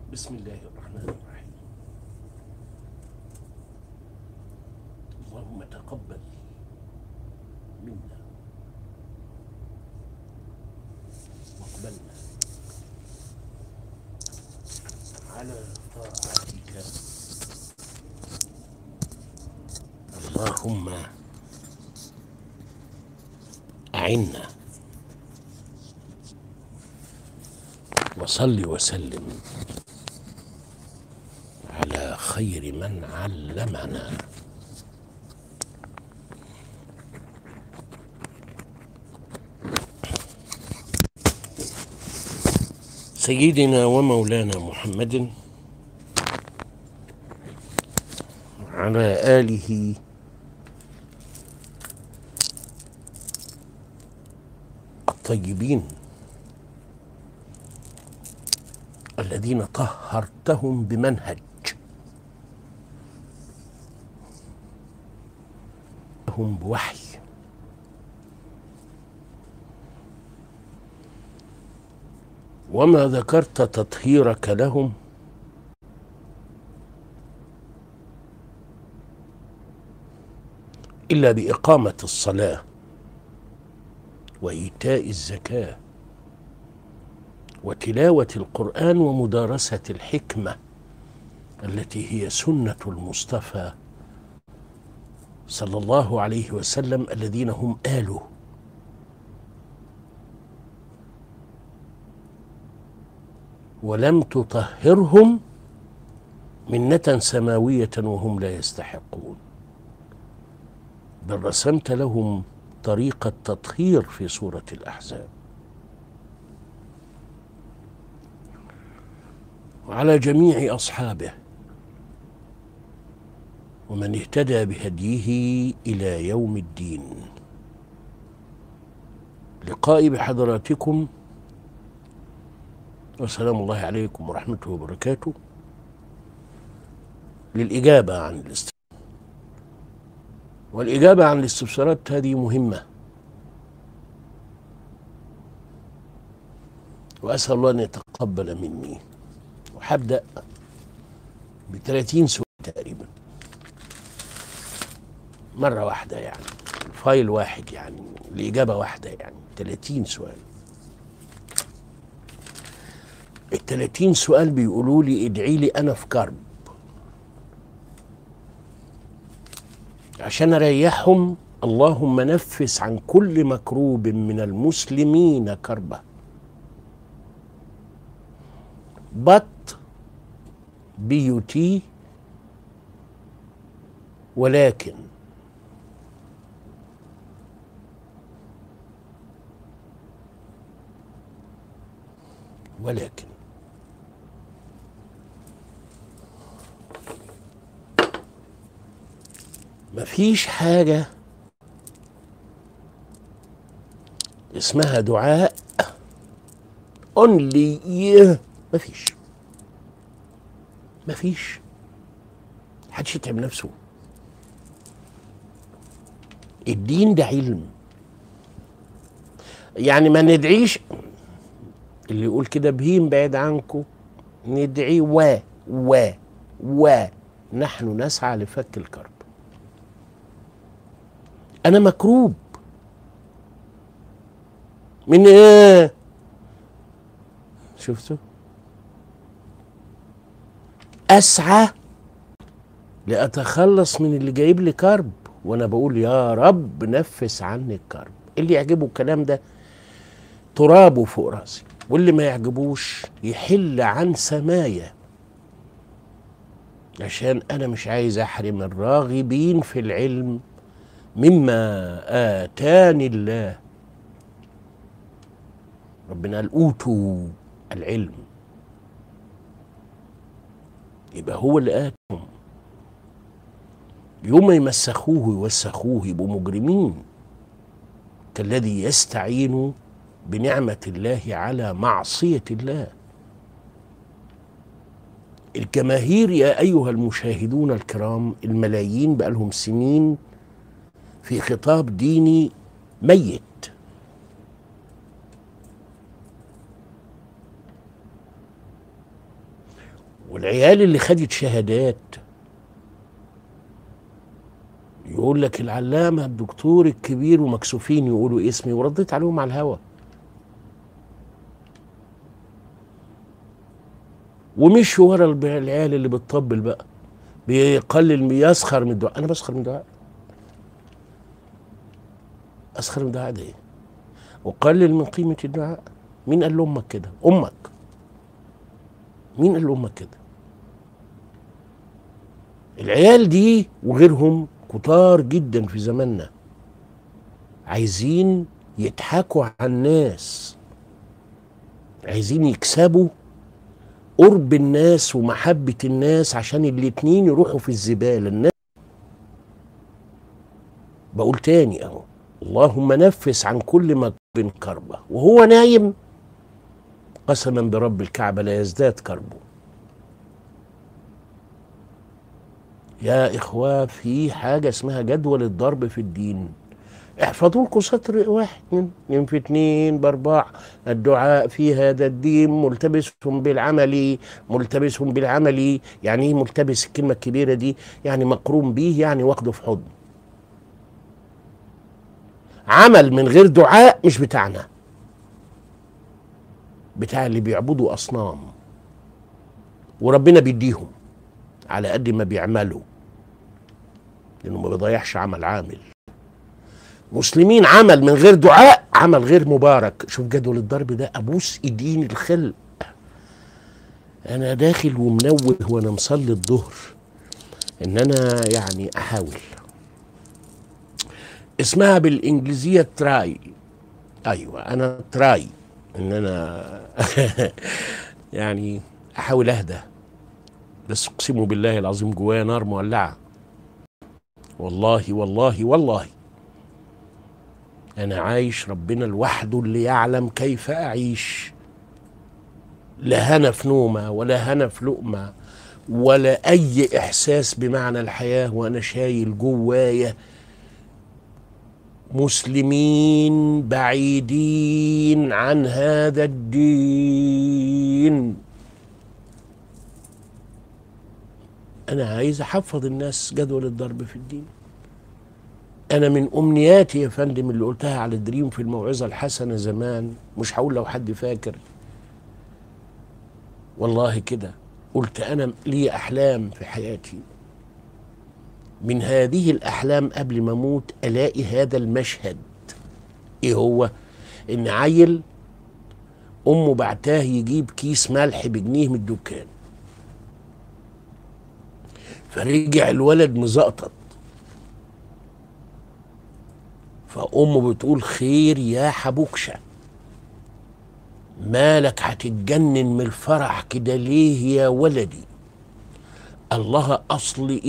بسم الله الرحمن الرحيم اللهم تقبل منا واقبلنا على طاعتك اللهم أعنا وصل وسلم على خير من علمنا سيدنا ومولانا محمد على آله الطيبين الذين طهرتهم بمنهج هم بوحي وما ذكرت تطهيرك لهم الا باقامه الصلاه وايتاء الزكاه وتلاوه القران ومدارسه الحكمه التي هي سنه المصطفى صلى الله عليه وسلم الذين هم اله ولم تطهرهم منه سماويه وهم لا يستحقون بل رسمت لهم طريق التطهير في سوره الاحزاب وعلى جميع اصحابه ومن اهتدى بهديه الى يوم الدين لقائي بحضراتكم وسلام الله عليكم ورحمته وبركاته للإجابة عن الاستفسارات والإجابة عن الاستفسارات هذه مهمة وأسأل الله أن يتقبل مني وحبدأ ب 30 سؤال تقريبا مرة واحدة يعني فايل واحد يعني الإجابة واحدة يعني 30 سؤال ال 30 سؤال بيقولوا لي ادعي لي انا في كرب عشان اريحهم اللهم نفس عن كل مكروب من المسلمين كربه بط بيوتي ولكن ولكن مفيش حاجة اسمها دعاء اونلي مفيش مفيش محدش يتعب نفسه الدين ده علم يعني ما ندعيش اللي يقول كده بهيم بعيد عنكم ندعي و و و نحن نسعى لفك الكرب انا مكروب من ايه شفتوا اسعى لاتخلص من اللي جايب لي كرب وانا بقول يا رب نفس عني الكرب اللي يعجبه الكلام ده ترابه فوق راسي واللي ما يعجبوش يحل عن سمايا عشان انا مش عايز احرم الراغبين في العلم مما اتاني الله ربنا قال اوتوا العلم يبقى هو اللي اتهم يوم ما يمسخوه يوسخوه يبقوا مجرمين كالذي يستعين بنعمة الله على معصية الله الجماهير يا أيها المشاهدون الكرام الملايين بقالهم سنين في خطاب ديني ميت والعيال اللي خدت شهادات يقول لك العلامة الدكتور الكبير ومكسوفين يقولوا اسمي ورديت عليهم على الهوا ومشوا ورا الب- العيال اللي بتطبل بقى بيقلل يسخر من الدعاء انا بسخر من الدعاء اسخر من الدعاء ده ايه وقلل من قيمة الدعاء مين قال لأمك كده أمك مين قال لأمك كده العيال دي وغيرهم كتار جدا في زماننا عايزين يضحكوا على الناس عايزين يكسبوا قرب الناس ومحبة الناس عشان الاتنين يروحوا في الزبالة الناس بقول تاني اهو اللهم نفس عن كل مكب كربة وهو نايم قسما برب الكعبة لا يزداد كربه يا إخوة في حاجة اسمها جدول الضرب في الدين احفظوا لكم سطر واحد اتنين اتنين في اتنين باربع الدعاء في هذا الدين ملتبس بالعمل ملتبس بالعمل يعني ايه ملتبس الكلمة الكبيرة دي يعني مقرون به يعني واخده في حضن عمل من غير دعاء مش بتاعنا بتاع اللي بيعبدوا أصنام وربنا بيديهم على قد ما بيعملوا لأنه ما بيضيعش عمل عامل مسلمين عمل من غير دعاء عمل غير مبارك شوف جدول الضرب ده ابوس ايدين الخلق انا داخل ومنوه وانا مصلي الظهر ان انا يعني احاول اسمها بالانجليزيه تراي ايوه انا تراي ان انا يعني احاول اهدى بس اقسم بالله العظيم جوايا نار مولعه والله والله والله انا عايش ربنا لوحده اللي يعلم كيف اعيش لا هنا في نومه ولا هنا في لقمه ولا اي احساس بمعنى الحياه وانا شايل جوايا مسلمين بعيدين عن هذا الدين انا عايز احفظ الناس جدول الضرب في الدين انا من امنياتي يا فندم اللي قلتها على دريم في الموعظه الحسنه زمان مش هقول لو حد فاكر والله كده قلت انا لي احلام في حياتي من هذه الاحلام قبل ما اموت الاقي هذا المشهد ايه هو ان عيل امه بعتاه يجيب كيس ملح بجنيه من الدكان فرجع الولد مزقطط فأمه بتقول خير يا حبوكشة مالك هتتجنن من الفرح كده ليه يا ولدي الله أصل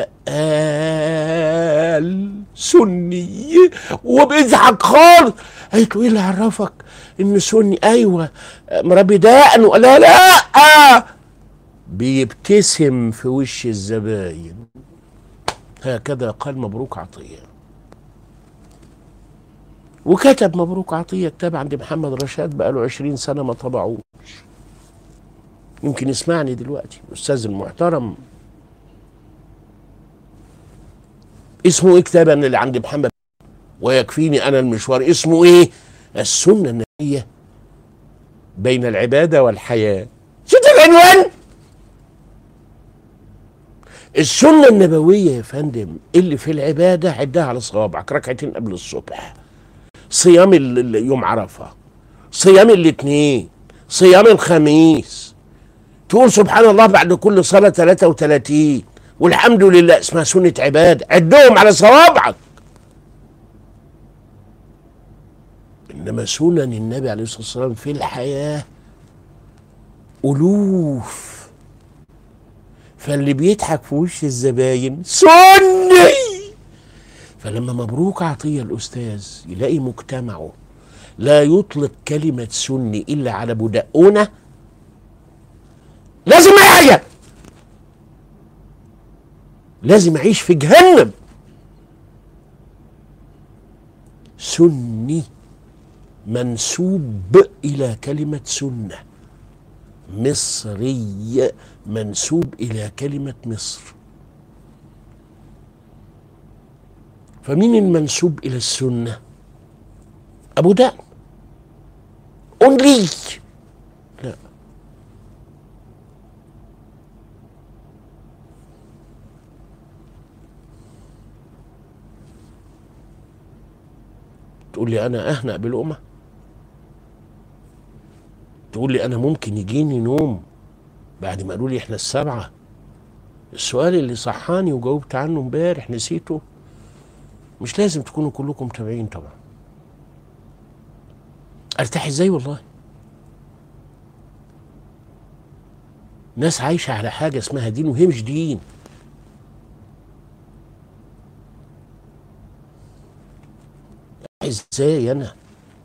البقال سني وبيضحك خالص قالت له ايه اللي عرفك ان سني ايوه مربي دقن لا لا بيبتسم في وش الزباين هكذا قال مبروك عطيه وكتب مبروك عطيه كتاب عند محمد رشاد بقاله عشرين سنه ما طبعوش يمكن يسمعني دلوقتي الاستاذ المحترم اسمه ايه كتابا اللي عند محمد ويكفيني انا المشوار اسمه ايه السنه النبويه بين العباده والحياه شفت العنوان السنه النبويه يا فندم اللي في العباده عدها على صوابعك ركعتين قبل الصبح صيام ال- ال- يوم عرفه صيام الاثنين صيام الخميس تقول سبحان الله بعد كل صلاه 33 والحمد لله اسمها سنه عباده عدهم على صوابعك انما سنن النبي عليه الصلاه والسلام في الحياه الوف فاللي بيضحك في وش الزباين سني فلما مبروك عطيه الاستاذ يلاقي مجتمعه لا يطلق كلمه سني الا على ابو دقونه لازم يعيا لازم اعيش في جهنم سني منسوب الى كلمه سنه مصري منسوب الى كلمه مصر فمين المنسوب الى السنه ابو دقن اونلي لا تقول لي انا اهنأ بالامه تقول لي انا ممكن يجيني نوم بعد ما قالوا لي احنا السبعه السؤال اللي صحاني وجاوبت عنه امبارح نسيته مش لازم تكونوا كلكم متابعين طبعا ارتاح ازاي والله ناس عايشه على حاجه اسمها دين وهي مش دين ازاي انا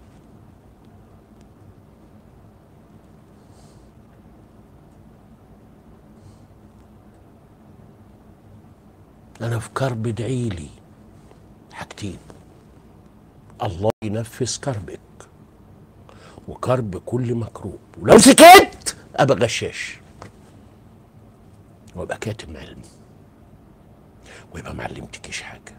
انا في كرب ادعي لي حاجتين الله ينفس كربك وكرب كل مكروب ولو سكت ابقى غشاش وابقى كاتم علم ويبقى ما علمتكيش حاجه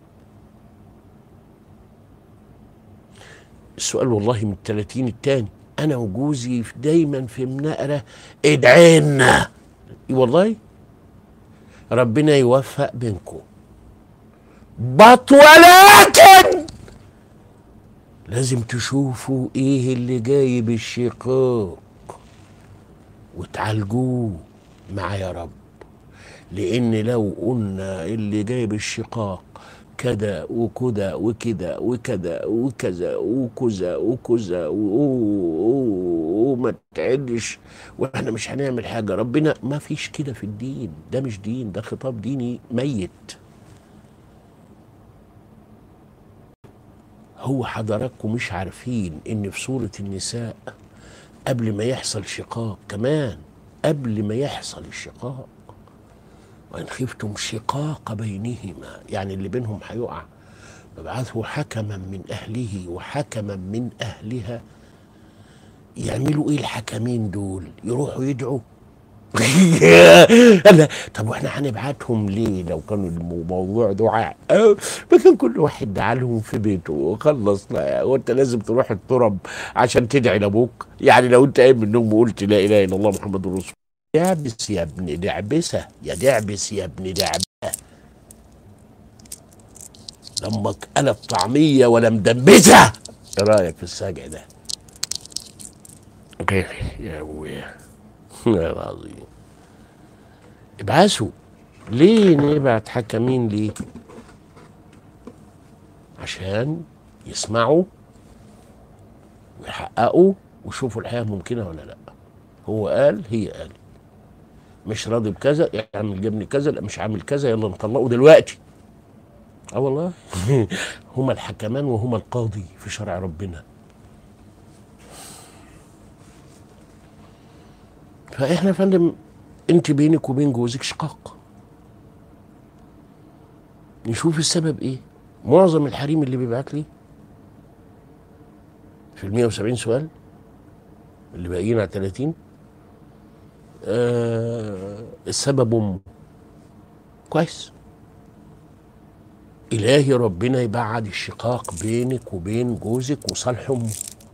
السؤال والله من التلاتين التاني انا وجوزي دايما في منقره ادعينا والله ربنا يوفق بينكم بط ولكن لازم تشوفوا ايه اللي جايب الشقاق وتعالجوه مع يا رب لان لو قلنا اللي جايب الشقاق كذا وكذا وكذا وكذا وكذا وكذا وكذا وما تعدش واحنا مش هنعمل حاجه ربنا ما فيش كده في الدين ده مش دين ده خطاب ديني ميت هو حضراتكم مش عارفين ان في سوره النساء قبل ما يحصل شقاق كمان قبل ما يحصل الشقاق وإن خفتم شقاق بينهما يعني اللي بينهم هيقع فابعثوا حكما من أهله وحكما من أهلها يعملوا إيه الحكمين دول يروحوا يدعوا لا طب واحنا هنبعتهم ليه لو كانوا الموضوع دعاء ما كان كل واحد دعا لهم في بيته وخلصنا وانت لازم تروح الترب عشان تدعي لابوك يعني لو انت قايم من النوم وقلت لا اله الا الله محمد رسول دعبس يا ابن دعبسة يا دعبس يا ابن دعبسة لما قلب طعمية ولا مدبسة ايه رأيك في السجع ده يا ابويا يا العظيم ابعثوا ليه نبعت حكمين ليه عشان يسمعوا ويحققوا ويشوفوا الحياة ممكنة ولا لا هو قال هي قال مش راضي بكذا يعمل جبني كذا لا مش عامل كذا يلا نطلقه دلوقتي اه والله هما الحكمان وهما القاضي في شرع ربنا فاحنا يا فندم انت بينك وبين جوزك شقاق نشوف السبب ايه معظم الحريم اللي بيبعت لي في ال 170 سؤال اللي باقيين على 30 آه السبب امه كويس الهي ربنا يبعد الشقاق بينك وبين جوزك وصالح امه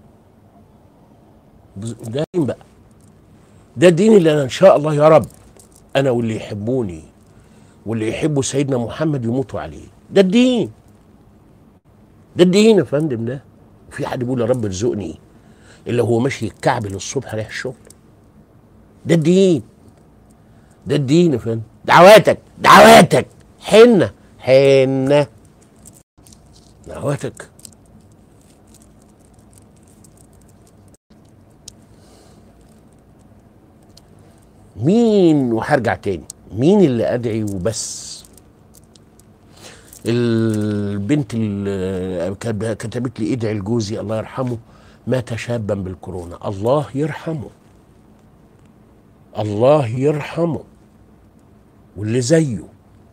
ده دين بقى ده الدين اللي انا ان شاء الله يا رب انا واللي يحبوني واللي يحبوا سيدنا محمد يموتوا عليه ده الدين ده الدين يا فندم ده في حد بيقول يا رب ارزقني الا هو ماشي الكعب للصبح رايح الشغل ده الدين ده الدين يا فندم دعواتك دعواتك حنه حنه دعواتك مين وهرجع تاني مين اللي ادعي وبس البنت اللي كتبت لي ادعي لجوزي الله يرحمه مات شابا بالكورونا الله يرحمه الله يرحمه واللي زيه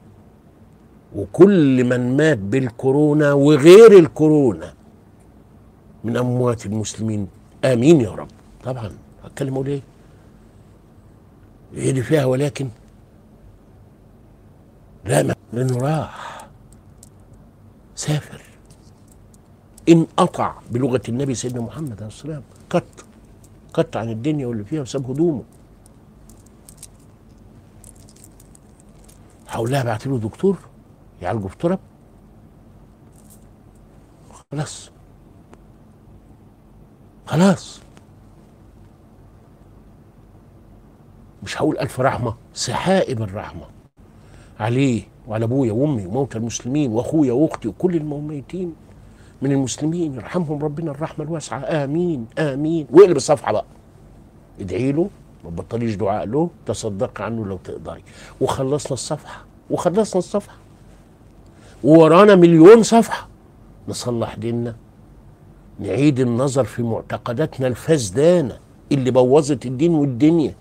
وكل من مات بالكورونا وغير الكورونا من اموات المسلمين امين يا رب طبعا هتكلم اقول ايه هي اللي فيها ولكن لا ما لانه راح سافر انقطع بلغه النبي سيدنا محمد عليه الصلاه والسلام قط قط عن الدنيا واللي فيها وساب هدومه هقول لها بعت له دكتور يعالجه في تراب خلاص خلاص مش هقول ألف رحمة سحائب الرحمة عليه وعلى أبويا وأمي وموتى المسلمين وأخويا وأختي وكل الميتين من المسلمين يرحمهم ربنا الرحمة الواسعة آمين آمين واقلب الصفحة بقى ادعي له ما تبطليش دعاء له تصدق عنه لو تقدري وخلصنا الصفحة وخلصنا الصفحة وورانا مليون صفحة نصلح ديننا نعيد النظر في معتقداتنا الفسدانة اللي بوظت الدين والدنيا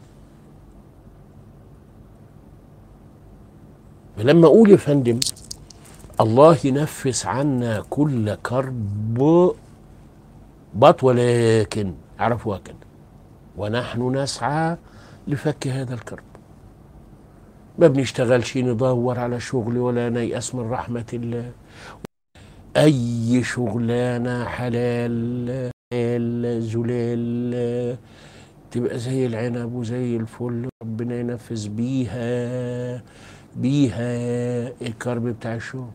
فلما اقول يا فندم الله ينفس عنا كل كرب بط ولكن عرفوا كده ونحن نسعى لفك هذا الكرب ما بنشتغلش ندور على شغل ولا نيأس من رحمة الله أي شغلانة حلال حلال زلال تبقى زي العنب وزي الفل ربنا ينفذ بيها بيها الكرب بتاع الشغل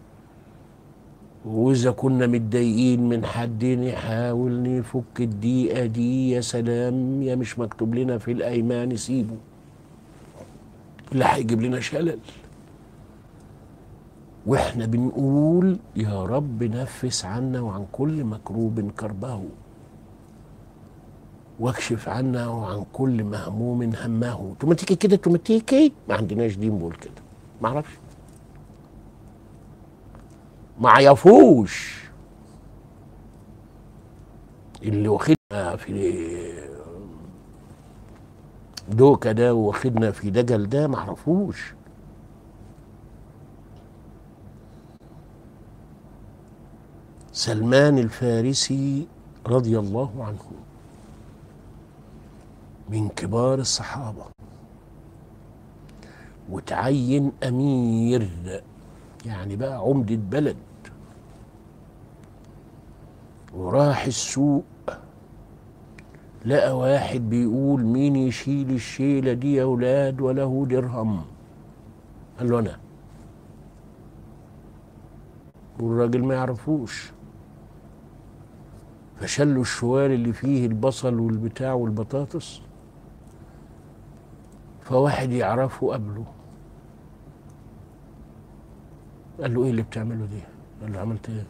وإذا كنا متضايقين من حد نحاول نفك الضيقة دي يا سلام يا مش مكتوب لنا في الأيمان سيبه اللي هيجيب لنا شلل واحنا بنقول يا رب نفس عنا وعن كل مكروب كربه واكشف عنا وعن كل مهموم همه توماتيكي كده توماتيكي ما عندناش دين بقول كده ما اعرفش ما عيفوش اللي واخدنا في دوكا ده واخدنا في دجل ده ما عرفوش سلمان الفارسي رضي الله عنه من كبار الصحابة وتعين أمير يعني بقى عمدة بلد وراح السوق لقى واحد بيقول مين يشيل الشيلة دي يا ولاد وله درهم قال له أنا والراجل ما يعرفوش فشلوا الشوال اللي فيه البصل والبتاع والبطاطس فواحد يعرفه قبله قال له ايه اللي بتعمله دي قال له عملت ايه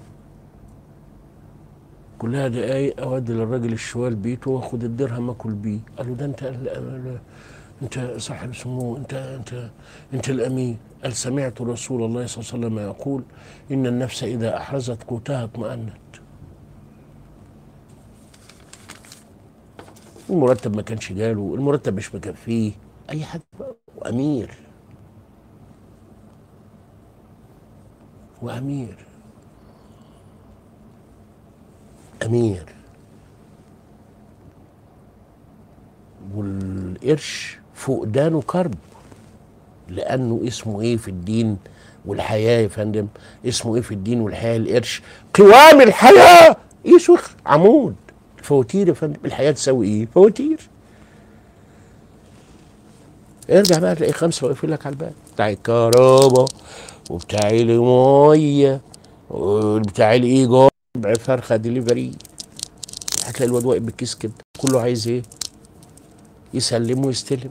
كلها دقايق اودي للراجل الشوال بيته واخد الدرهم اكل بيه قال له ده انت ال- انت صاحب سمو انت انت انت الامين قال سمعت رسول الله صلى الله عليه وسلم يقول ان النفس اذا احرزت قوتها اطمأنت المرتب ما كانش جاله المرتب مش مكفيه اي حاجه بقى وامير وامير امير والقرش فقدانه كرب لانه اسمه ايه في الدين والحياه يا فندم اسمه ايه في الدين والحياه القرش قوام الحياه يسوخ عمود فواتير يا فندم الحياه تساوي ايه فواتير ارجع بقى تلاقي خمسه واقفين لك على الباب بتاع الكهرباء وبتاع الميه وبتاع الايجار فرخه ديليفري هتلاقي الواد واقف بالكيس كده كله عايز ايه يسلم ويستلم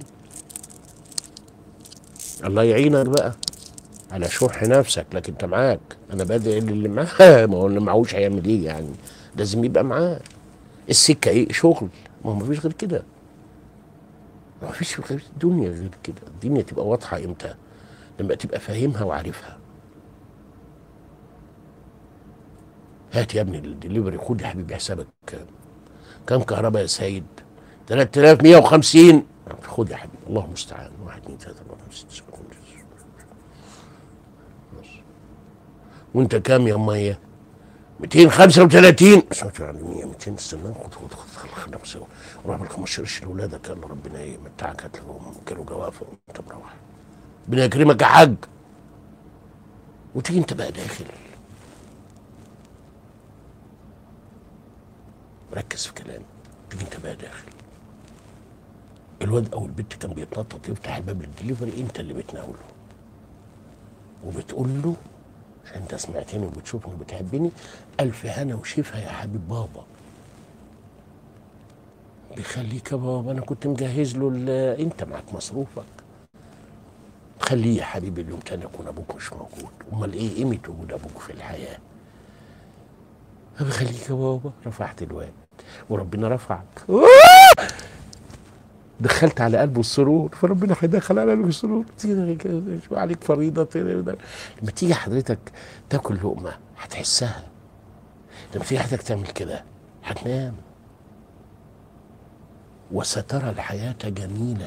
الله يعينك بقى على شح نفسك لكن انت معاك انا بدعي اللي معاه ما هو اللي معهوش هيعمل ايه يعني لازم يبقى معاه السكه ايه شغل ما هو مفيش غير كده ما فيش غير الدنيا غير كده الدنيا تبقى واضحه امتى لما تبقى فاهمها وعارفها هات يا ابني الدليفري خد يا حبيبي حسابك كام كام كهرباء يا سيد 3150 خد يا حبيبي الله المستعان 1 2 3 4 5 6 7 وانت كام يا ميه 235 سمعت يعني 100 200 استنى خد خد خد خد خد روح بال 15 قرش لاولادك يلا ربنا يمتعك هات لهم كيلو جوافه وانت مروح ربنا يكرمك يا حاج وتيجي انت بقى داخل ركز في كلامي تيجي انت بقى داخل الواد او البنت كان بيتنطط يفتح الباب للدليفري انت اللي بتناوله وبتقول له عشان انت سمعتني وبتشوفني وبتحبني الف هنا وشفا يا حبيب بابا بيخليك يا بابا انا كنت مجهز له ال- انت معاك مصروفك خليه يا حبيبي اليوم تاني يكون ابوك مش موجود امال ايه قيمه وجود ابوك في الحياه بخليك يا بابا رفعت الواد وربنا رفعك دخلت على قلبه السرور فربنا هيدخل على قلبه السرور تيجي كده شو عليك فريضه تيجي- لما تيجي حضرتك تاكل لقمه هتحسها لما تيجي حضرتك تعمل كده هتنام وسترى الحياه جميله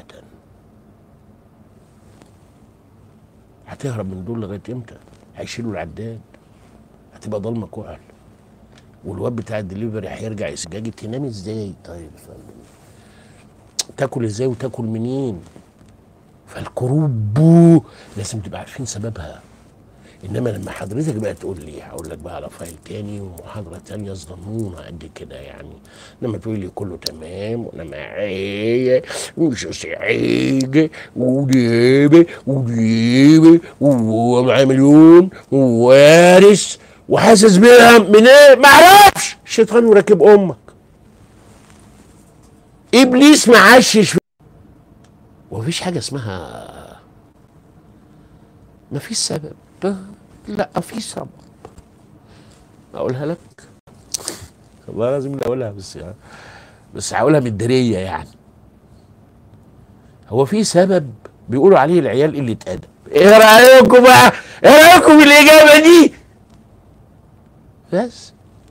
هتهرب من دول لغايه امتى؟ هيشيلوا العداد هتبقى ضلمه كحل والواد بتاع الدليفري هيرجع يسجاجي تنام ازاي طيب يا فندم تاكل ازاي وتاكل منين فالكروب بو لازم تبقى عارفين سببها انما لما حضرتك بقى تقول لي هقول لك بقى على فايل تاني ومحاضره تانيه صغنونه قد كده يعني لما تقول لي كله تمام وانا معايا ومش سعيد وجيبي وجيبي ومعايا مليون ووارث وحاسس بيها من ايه؟ معرفش الشيطان وراكب امك ابليس معشش في- ومفيش حاجه اسمها مفيش سبب لا في سبب اقولها لك والله لازم اللي اقولها بس يعني بس هقولها من الدريه يعني هو في سبب بيقولوا عليه العيال قله ادب ايه رايكم بقى ايه رايكم في الاجابه دي بس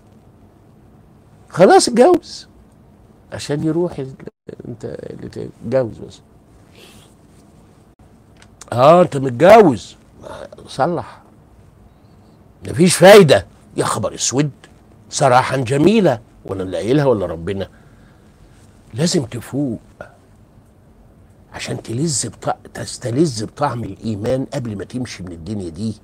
خلاص اتجوز عشان يروح ال- انت اللي تتجوز بس اه انت متجوز ما- صلح مفيش فايده يا خبر اسود صراحة جميلة وانا اللي قايلها ولا ربنا لازم تفوق عشان تلذ بط... تستلذ بطعم الايمان قبل ما تمشي من الدنيا دي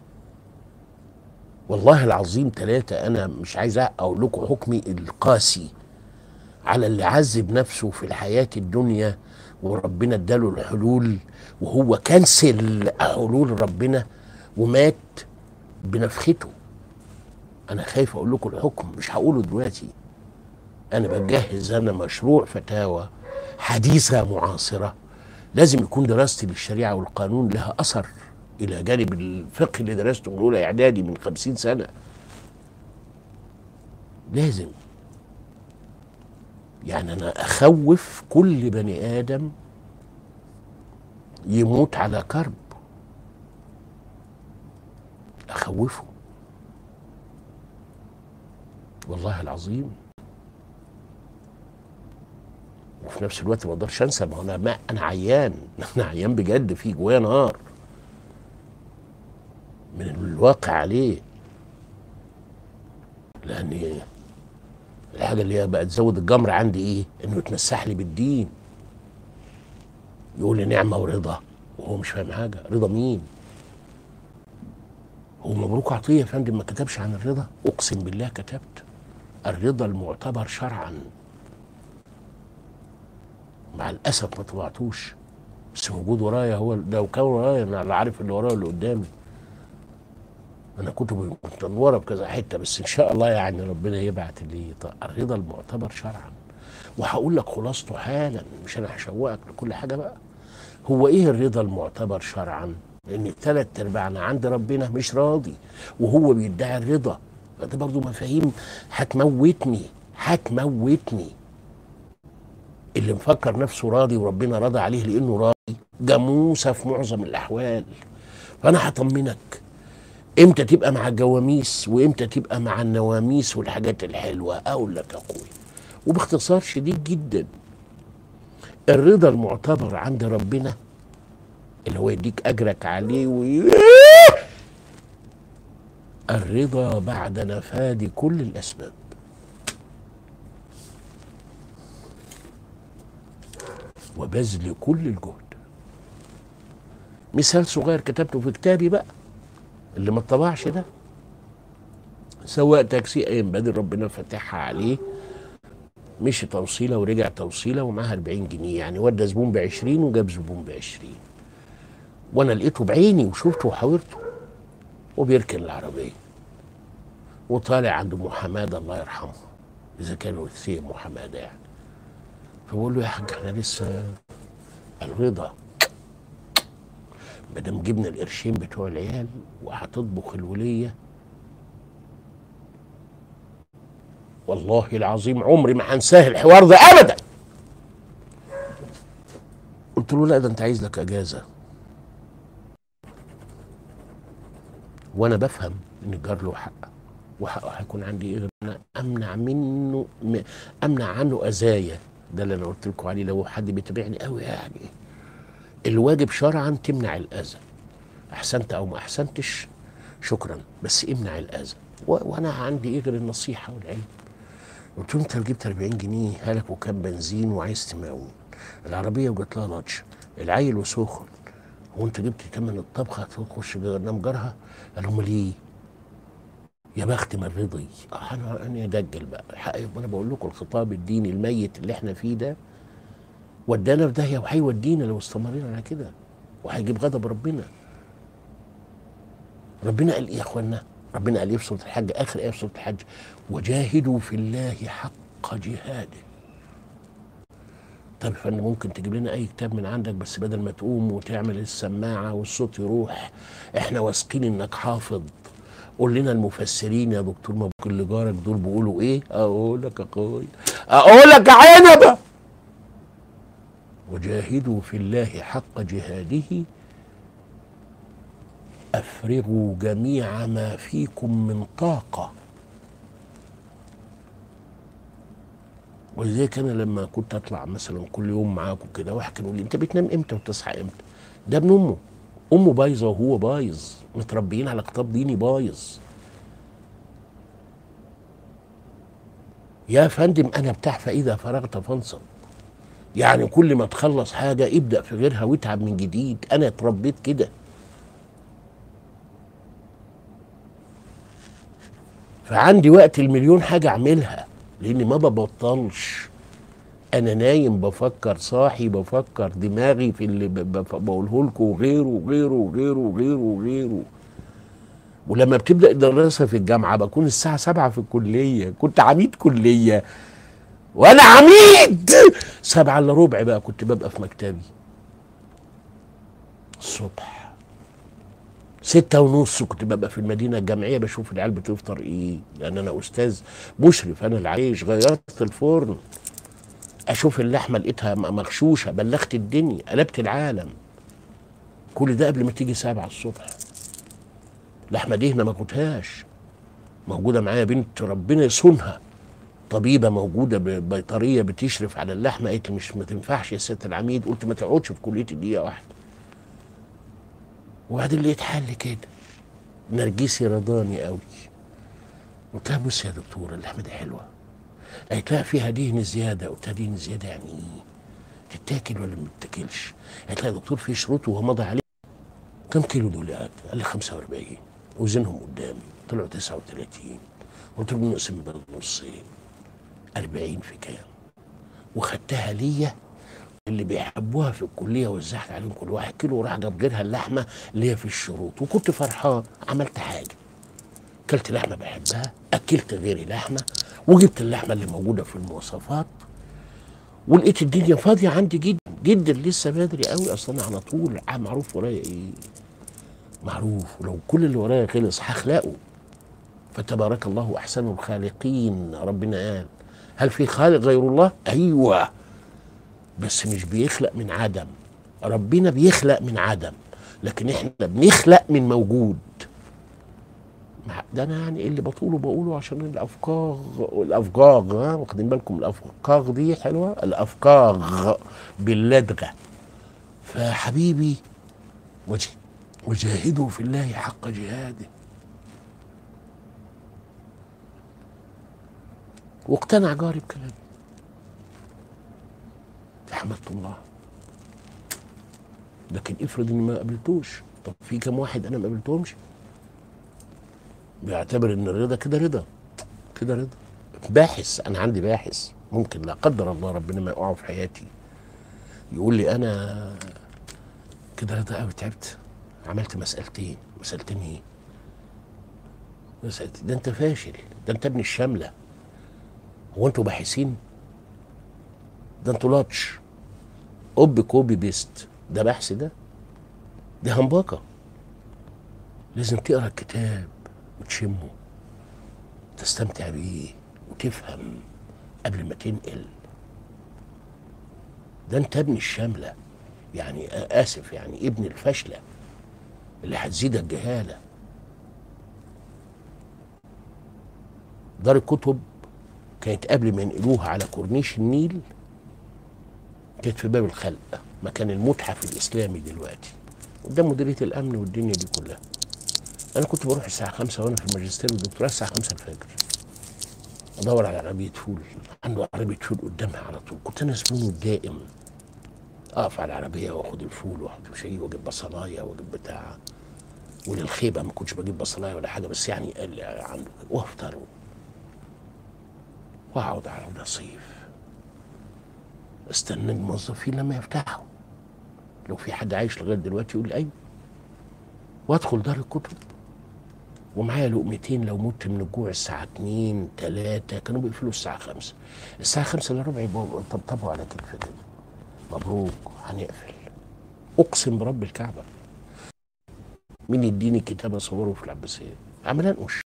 والله العظيم ثلاثة أنا مش عايز أقول لكم حكمي القاسي على اللي عذب نفسه في الحياة الدنيا وربنا اداله الحلول وهو كنسل حلول ربنا ومات بنفخته أنا خايف أقول لكم الحكم مش هقوله دلوقتي أنا بجهز أنا مشروع فتاوى حديثة معاصرة لازم يكون دراستي للشريعة والقانون لها أثر إلى جانب الفقه اللي درسته من أولى إعدادي من خمسين سنة لازم يعني أنا أخوف كل بني آدم يموت على كرب أخوفه والله العظيم وفي نفس الوقت ما اقدرش انسى ما هو انا ما انا عيان انا عيان بجد في جوايا نار من الواقع عليه لان الحاجه اللي هي بقى تزود الجمر عندي ايه انه يتمسح لي بالدين يقول لي نعمه ورضا وهو مش فاهم حاجه رضا مين هو مبروك عطيه يا فندم ما كتبش عن الرضا اقسم بالله كتبت الرضا المعتبر شرعا مع الاسف ما طبعتوش بس موجود ورايا هو لو كان ورايا انا لا عارف اللي ورايا اللي قدامي انا كتبي كنت ورا بكذا حته بس ان شاء الله يعني ربنا يبعت لي ط- الرضا المعتبر شرعا وهقول لك خلاصته حالا مش انا هشوقك لكل حاجه بقى هو ايه الرضا المعتبر شرعا لان الثلاث ارباعنا عند ربنا مش راضي وهو بيدعي الرضا ده برضو مفاهيم هتموتني هتموتني اللي مفكر نفسه راضي وربنا راضي عليه لانه راضي جاموسه في معظم الاحوال فانا هطمنك امتى تبقى مع الجواميس وامتى تبقى مع النواميس والحاجات الحلوه اقول لك يا اخوي وباختصار شديد جدا الرضا المعتبر عند ربنا اللي هو يديك اجرك عليه وي... الرضا بعد نفاذ كل الاسباب وبذل كل الجهد مثال صغير كتبته في كتابي بقى اللي ما اتطبعش ده سواق تاكسي ايام بدر ربنا فتحها عليه مشي توصيله ورجع توصيله ومعاها 40 جنيه يعني ودى زبون ب 20 وجاب زبون ب 20 وانا لقيته بعيني وشفته وحاورته وبيركن العربيه وطالع عند ام حماده الله يرحمه اذا كانوا سي ام حماده يعني فبقول له يا حاج احنا لسه الرضا ما دام جبنا القرشين بتوع العيال وهتطبخ الوليه والله العظيم عمري ما هنساه الحوار ده ابدا قلت له لا ده انت عايز لك اجازه وانا بفهم ان الجار له حق وحقه هيكون عندي ايه غير إن أنا امنع منه م- امنع عنه اذايا ده اللي انا قلت لكم عليه لو حد بيتابعني قوي يعني الواجب شرعا تمنع الاذى احسنت او ما احسنتش شكرا بس امنع الاذى و- وانا عندي ايه غير النصيحه والعلم قلت له انت لو جبت 40 جنيه هلك وكام بنزين وعايز تمون العربيه وجات لها لاتش العيل وسخن هو انت جبت تمن الطبخه تخش نام جارها قال لهم ليه يا بخت من رضي آه، انا انا دجل بقى حقيقي انا بقول لكم الخطاب الديني الميت اللي احنا فيه ده ودانا في داهيه وهيودينا لو استمرينا على كده وهيجيب غضب ربنا ربنا قال ايه يا اخوانا ربنا قال ايه في سوره الحج اخر ايه في سوره الحج وجاهدوا في الله حق جهاده طب يا فندم ممكن تجيب لنا اي كتاب من عندك بس بدل ما تقوم وتعمل السماعه والصوت يروح احنا واثقين انك حافظ قول لنا المفسرين يا دكتور مبروك اللي جارك دول بيقولوا ايه اقول لك يا اخويا اقول لك يا عنبه وجاهدوا في الله حق جهاده افرغوا جميع ما فيكم من طاقه ولذلك انا لما كنت اطلع مثلا كل يوم معاكم كده واحد كان يقول لي انت بتنام امتى وتصحى امتى ده ابن امه امه بايظه وهو بايظ متربيين على خطاب ديني بايظ يا فندم انا بتاع فاذا فرغت فانصب يعني كل ما تخلص حاجه ابدا في غيرها واتعب من جديد انا اتربيت كده فعندي وقت المليون حاجه اعملها لاني ما ببطلش انا نايم بفكر صاحي بفكر دماغي في اللي ب- ب- بقوله لكم وغيره وغيره وغيره وغيره وغيره ولما بتبدا الدراسه في الجامعه بكون الساعه سبعة في الكليه كنت عميد كليه وانا عميد سبعة الا ربع بقى كنت ببقى في مكتبي الصبح ستة ونص كنت ببقى في المدينة الجامعية بشوف العيال بتفطر ايه لأن أنا أستاذ مشرف أنا العيش غيرت الفرن أشوف اللحمة لقيتها م- مغشوشة بلغت الدنيا قلبت العالم كل ده قبل ما تيجي سبعة الصبح لحمة دهنة ما كنتهاش موجودة معايا بنت ربنا يصونها طبيبة موجودة ب- بيطرية بتشرف على اللحمة قالت لي مش ما تنفعش يا ست العميد قلت ما تقعدش في كليتي دقيقة واحدة وبعدين لقيت حل كده نرجسي رضاني قوي قلت لها بص يا دكتورة اللحمة دي حلوة قالت لها فيها دهن زيادة قلت لها دهن زيادة يعني ايه؟ تتاكل ولا ما تتاكلش؟ قالت لها يا دكتور في شروط وهو مضى عليه كم كيلو دول قال لي 45 وزنهم قدامي طلعوا 39 قلت له نقسم بالنصين 40 في كام؟ وخدتها ليا اللي بيحبوها في الكليه وزعت عليهم كل واحد كيلو وراح جاب غيرها اللحمه اللي هي في الشروط وكنت فرحان عملت حاجه اكلت لحمه بحبها اكلت غيري لحمه وجبت اللحمه اللي موجوده في المواصفات ولقيت الدنيا فاضيه عندي جدا جدا لسه بدري قوي اصلا على طول آه معروف ورايا ايه معروف ولو كل اللي ورايا خلص هخلقه فتبارك الله احسن الخالقين ربنا قال هل في خالق غير الله ايوه بس مش بيخلق من عدم ربنا بيخلق من عدم لكن احنا بنخلق من موجود مع- ده انا يعني اللي بطوله بقوله عشان الافكار الافكار ها واخدين بالكم الافكار دي حلوه الافكار باللدغه فحبيبي وج- وجاهدوا في الله حق جهاده واقتنع جاري بكلامي حمدت الله لكن افرض اني ما قابلتوش طب في كم واحد انا ما قابلتهمش بيعتبر ان الرضا كده رضا كده رضا باحث انا عندي باحث ممكن لا قدر الله ربنا ما يقعه في حياتي يقول لي انا كده رضا قوي تعبت عملت مسألتين مسألتين ايه مسألتين ده انت فاشل ده انت ابن الشاملة هو انتوا باحثين ده انتوا لاتش اوب كوبي بيست ده بحث ده دي همبكة لازم تقرا الكتاب وتشمه تستمتع بيه وتفهم قبل ما تنقل ده انت ابن الشاملة يعني آسف يعني ابن الفشلة اللي هتزيدك جهالة دار الكتب كانت قبل ما ينقلوها على كورنيش النيل كانت في باب الخلق مكان المتحف الإسلامي دلوقتي قدام مديرية الأمن والدنيا دي كلها أنا كنت بروح الساعة خمسة وأنا في الماجستير والدكتوراه الساعة خمسة الفجر أدور على عربية فول عنده عربية فول قدامها على طول كنت أنا زبونه الدائم أقف على العربية وآخد الفول وآخد شيء وأجيب بصلاية وأجيب بتاع وللخيبة ما كنتش بجيب بصلاية ولا حاجة بس يعني قال عنده وأفطر وأقعد على الرصيف استنى الموظفين لما يفتحوا لو في حد عايش لغايه دلوقتي يقول ايوه وادخل دار الكتب ومعايا لقمتين لو مت من الجوع الساعة 2 3 كانوا بيقفلوا الساعة 5 الساعة 5 الا ربع يبقوا طبطبوا على كتفي كده مبروك هنقفل اقسم برب الكعبة مين يديني كتاب اصوره في العباسية عمال انقش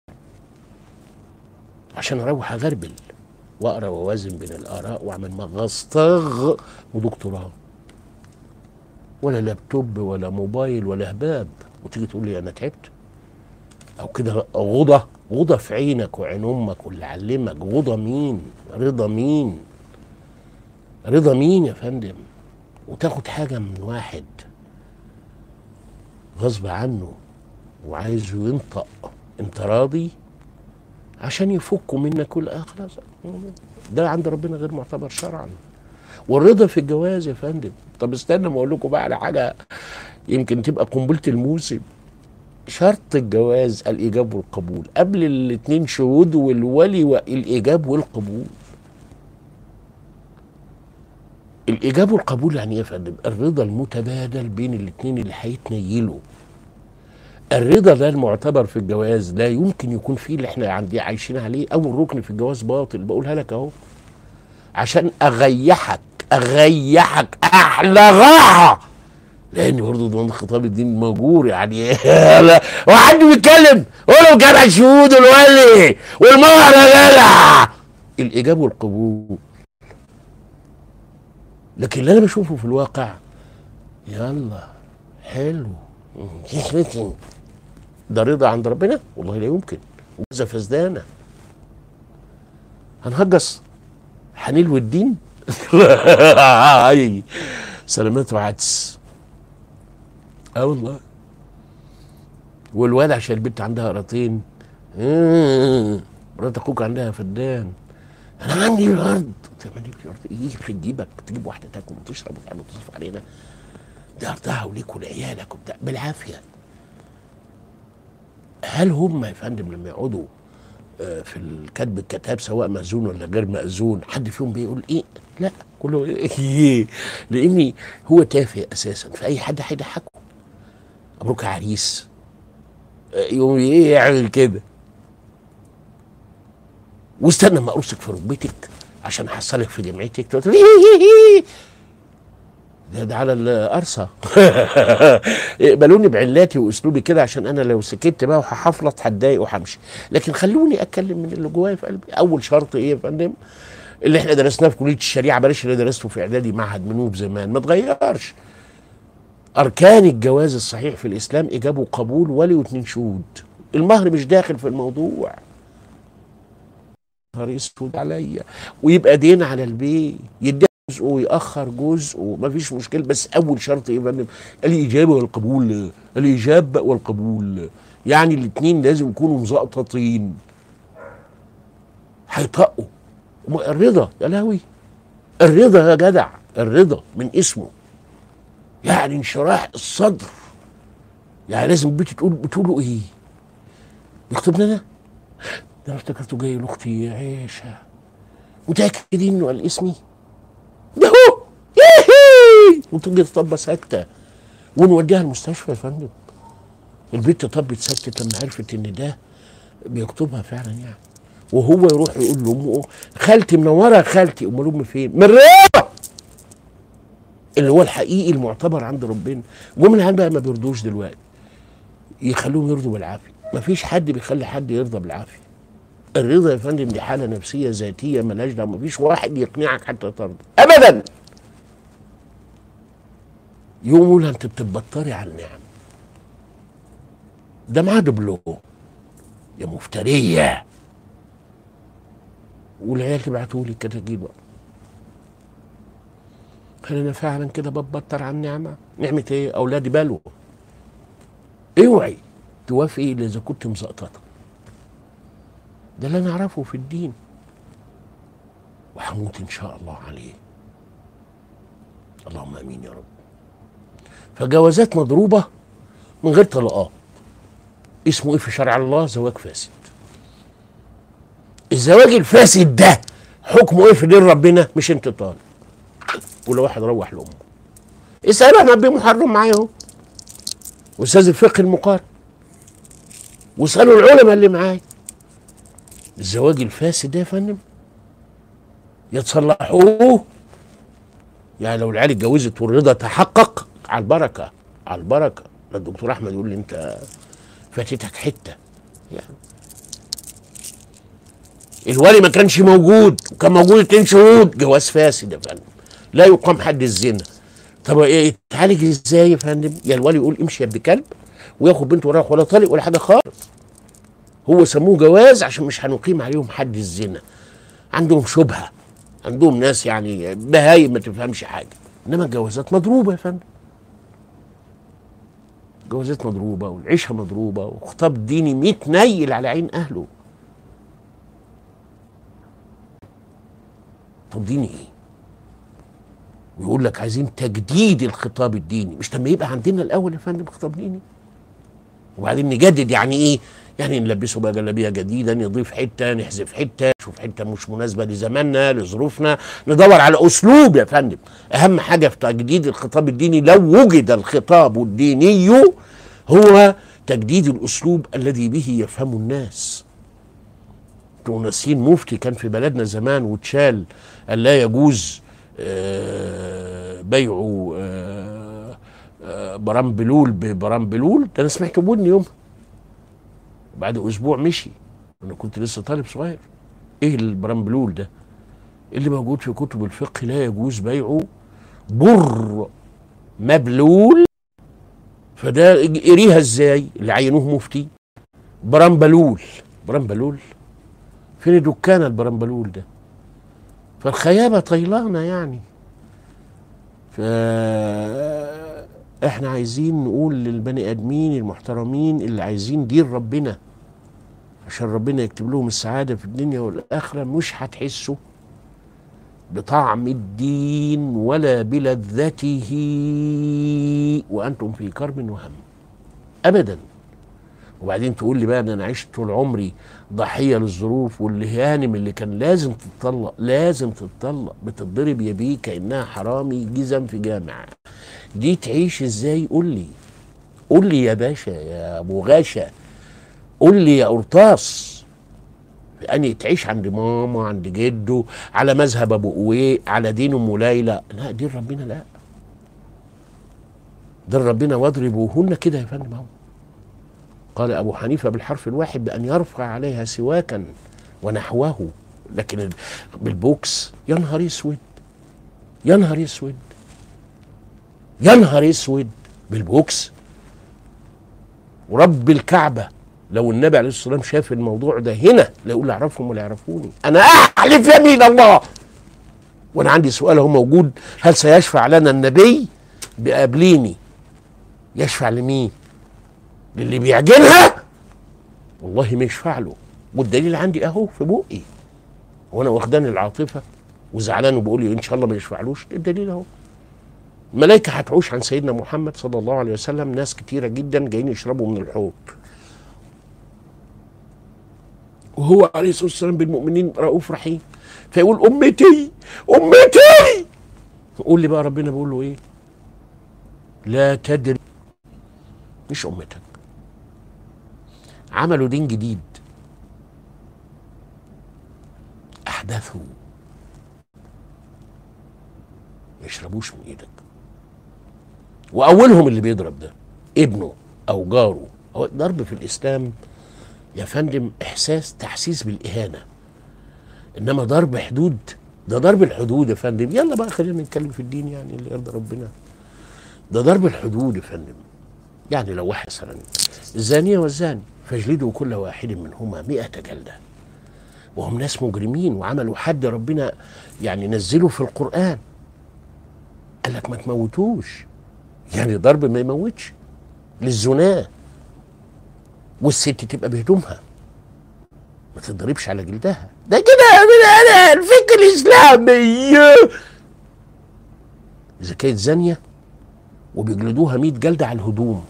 عشان اروح اغربل واقرا واوازن بين الاراء واعمل مغصطغ ودكتوراه ولا لابتوب ولا موبايل ولا هباب وتيجي تقول لي انا تعبت او كده غضة غضة في عينك وعين امك واللي علمك غضة مين رضا مين رضا مين يا فندم وتاخد حاجة من واحد غصب عنه وعايزه ينطق انت راضي عشان يفكوا منك كل آه خلاص ده عند ربنا غير معتبر شرعا والرضا في الجواز يا فندم طب استنى ما اقول لكم بقى على حاجه يمكن تبقى قنبله الموسم شرط الجواز الايجاب والقبول قبل الاثنين شهود والولي والايجاب والقبول الايجاب والقبول يعني ايه يا فندم الرضا المتبادل بين الاثنين اللي هيتنيلوا الرضا ده المعتبر في الجواز لا يمكن يكون فيه اللي احنا عندي عايشين عليه اول ركن في الجواز باطل بقولها لك اهو عشان اغيحك اغيحك احلغها لان برضه ضمن خطاب الدين موجور يعني وحد بيتكلم ولو كان الشهود الولي والمهر يا جدع الاجاب والقبول لكن اللي انا بشوفه في الواقع يلا حلو ده رضا عند ربنا والله لا يمكن وإذا فزدانة هنهجص هنلوي الدين سلامات وعدس اه والله والواد عشان البنت عندها قراطين مرات اخوك عندها فدان انا عندي الارض تعمل الارض ايه في جيبك تجيب واحده تاكل وتشرب وتعمل تصرف علينا ده ارضها وليك ولعيالك وبتاع بالعافيه هل هم يا فندم لما يقعدوا في الكتب الكتاب سواء مأذون ولا غير مأذون حد فيهم بيقول ايه لا كله ايه لاني هو تافه اساسا فاي حد هيضحكه مبروك يا عريس يقوم ايه يعمل كده واستنى ما ارسك في ركبتك عشان احصلك في جمعيتك تقول ده, ده على القرصة اقبلوني بعلاتي واسلوبي كده عشان انا لو سكت بقى وهحفلط هتضايق وهمشي لكن خلوني اتكلم من اللي جوايا في قلبي اول شرط ايه يا فندم اللي احنا درسناه في كليه الشريعه بلاش اللي درسته في اعدادي معهد منوب زمان ما تغيرش اركان الجواز الصحيح في الاسلام اجاب وقبول ولي واثنين شهود المهر مش داخل في الموضوع نهار اسود عليا ويبقى دين على البيت يدي جزء ويأخر جزء ما فيش مشكلة بس أول شرط إيه يا فندم؟ الإجابة والقبول الإجابة والقبول يعني الاتنين لازم يكونوا مزقططين هيطقوا الرضا يا لهوي الرضا يا جدع الرضا من اسمه يعني انشراح الصدر يعني لازم البيت تقول بتقولوا ايه يكتب لنا ده انا افتكرته جاي لاختي عيشه متاكدين انه قال اسمي ده هو يهي وتجي تطبق ساكته ونوديها المستشفى يا فندم البنت طبت سكتت لما عرفت ان ده بيكتبها فعلا يعني وهو يروح يقول لامه خالتي منوره يا خالتي امال امي فين؟ من الرضا اللي هو الحقيقي المعتبر عند ربنا ومن العيال بقى ما بيرضوش دلوقتي يخلوهم يرضوا بالعافيه مفيش حد بيخلي حد يرضى بالعافيه الرضا يا فندم دي حاله نفسيه ذاتيه ملهاش دعوه مفيش واحد يقنعك حتى ترضى ابدا يقوم يقول انت بتتبطري على النعم ده معاه دبلوم يا مفتريه والعيال تبعتوا لي الكتاكيت بقى هل انا فعلا كده بتبطر على النعمه نعمه ايه اولادي بلوى اوعي توافقي الا اذا كنت مسقططه ده اللي انا اعرفه في الدين وهموت ان شاء الله عليه اللهم امين يا رب فجوازات مضروبه من غير طلقات اسمه ايه في شرع الله زواج فاسد الزواج الفاسد ده حكمه ايه في دين ربنا مش انت طالب ولا واحد روح لامه اسال احمد بيه محرم معايا اهو واستاذ الفقه المقارن واسالوا العلماء اللي معايا الزواج الفاسد ده يا فندم يتصلحوه يعني لو العيال اتجوزت والرضا تحقق على البركه على البركه ده الدكتور احمد يقول لي انت فاتتك حته يعني الولي ما كانش موجود وكان موجود اتنين شهود جواز فاسد يا فندم لا يقام حد الزنا طب ايه يتعالج ازاي يا فندم يا الولي يقول امشي يا ابن كلب وياخد بنته وراح ولا طالق ولا حاجه خالص هو سموه جواز عشان مش هنقيم عليهم حد الزنا عندهم شبهه عندهم ناس يعني بهايم ما تفهمش حاجه انما الجوازات مضروبه يا فندم جوازات مضروبه والعيشه مضروبه وخطاب ديني متنيل على عين اهله طب ديني ايه؟ ويقول لك عايزين تجديد الخطاب الديني مش لما يبقى عندنا الاول يا فندم خطاب ديني وبعدين نجدد يعني ايه؟ يعني نلبسه بقى جلابيه جديده نضيف حته نحذف حته نشوف حته مش مناسبه لزماننا لظروفنا ندور على اسلوب يا فندم اهم حاجه في تجديد الخطاب الديني لو وجد الخطاب الديني هو تجديد الاسلوب الذي به يفهم الناس تونسيين مفتي كان في بلدنا زمان واتشال قال لا يجوز آه، بيع آه، آه، برامبلول ببرامبلول ده انا سمعت بني يوم بعد اسبوع مشي انا كنت لسه طالب صغير ايه البرامبلول ده اللي موجود في كتب الفقه لا يجوز بيعه بر مبلول فده قريها ازاي اللي عينوه مفتي برامبلول برامبلول فين دكان البرامبلول ده فالخيابه طيلانه يعني ف احنا عايزين نقول للبني ادمين المحترمين اللي عايزين دين ربنا عشان ربنا يكتب لهم السعاده في الدنيا والاخره مش هتحسوا بطعم الدين ولا بلذته وانتم في كرب وهم ابدا وبعدين تقول لي بقى ان انا عشت طول عمري ضحيه للظروف والهانم اللي كان لازم تتطلق لازم تتطلق بتتضرب يا بيه كانها حرامي جزم في جامع دي تعيش ازاي قول لي قول لي يا باشا يا ابو غاشا قول لي يا قرطاس يعني تعيش عند ماما عند جده على مذهب ابو قويق على دين ام ليلى لا دين ربنا لا دين ربنا واضربوهن كده يا فندم اهو قال ابو حنيفه بالحرف الواحد بان يرفع عليها سواكا ونحوه لكن بالبوكس يا نهار اسود يا نهار اسود يا نهار اسود بالبوكس ورب الكعبه لو النبي عليه الصلاه والسلام شاف الموضوع ده هنا لا يقول اعرفهم ولا يعرفوني انا احلف يمين الله وانا عندي سؤال هو موجود هل سيشفع لنا النبي بقابليني يشفع لمين للي بيعجنها والله ما يشفع له والدليل عندي اهو في بقي وانا واخداني العاطفه وزعلان وبقول ان شاء الله ما يشفعلوش الدليل اهو الملائكه هتعوش عن سيدنا محمد صلى الله عليه وسلم ناس كتيره جدا جايين يشربوا من الحوض وهو عليه الصلاه والسلام بالمؤمنين رؤوف رحيم فيقول امتي امتي قول لي بقى ربنا بيقول له ايه لا تدري مش امتك عملوا دين جديد احدثوا ما يشربوش من ايدك واولهم اللي بيضرب ده ابنه او جاره هو ضرب في الاسلام يا فندم احساس تحسيس بالاهانه انما ضرب حدود ده ضرب الحدود يا فندم يلا بقى خلينا نتكلم في الدين يعني اللي يرضى ربنا ده ضرب الحدود يا فندم يعني لو واحد مثلا الزانيه والزاني فاجلدوا كل واحد منهما مئة جلده وهم ناس مجرمين وعملوا حد ربنا يعني نزله في القرآن قال لك ما تموتوش يعني ضرب ما يموتش للزناه والست تبقى بهدومها ما تضربش على جلدها ده كده من انا الفكر الاسلامي اذا كانت زانيه وبيجلدوها 100 جلده على الهدوم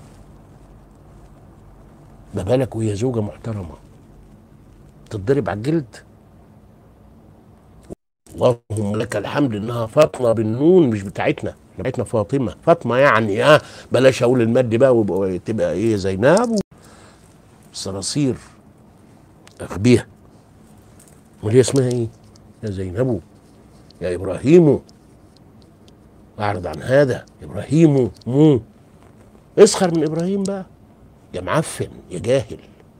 ما بالك وهي زوجه محترمه تتضرب على الجلد اللهم لك الحمد انها فاطمه بالنون مش بتاعتنا بتاعتنا فاطمه فاطمه يعني ها بلاش اقول المد بقى وتبقى ايه زينب صراصير اغبيها امال هي اسمها ايه؟ يا زينب يا ابراهيم اعرض عن هذا ابراهيم مو اسخر من ابراهيم بقى يا معفن يا جاهل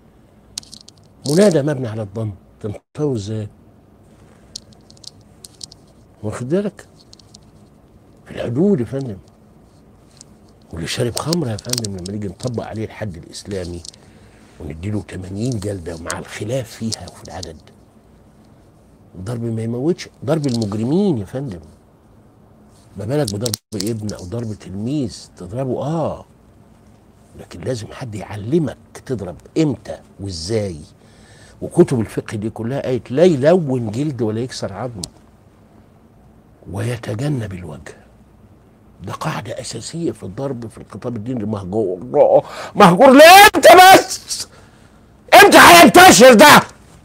منادى مبني على الضم تنطوي ازاي واخد بالك في الحدود يا فندم واللي شارب خمره يا فندم لما نيجي نطبق عليه الحد الاسلامي ونديله 80 جلده ومع الخلاف فيها وفي العدد ضرب ما يموتش ضرب المجرمين يا فندم ما بالك بضرب ابن او ضرب تلميذ تضربه اه لكن لازم حد يعلمك تضرب امتى وازاي وكتب الفقه دي كلها قالت لا يلون جلد ولا يكسر عظم ويتجنب الوجه ده قاعدة أساسية في الضرب في الخطاب الديني مهجور مهجور ليه أنت بس أنت هينتشر ده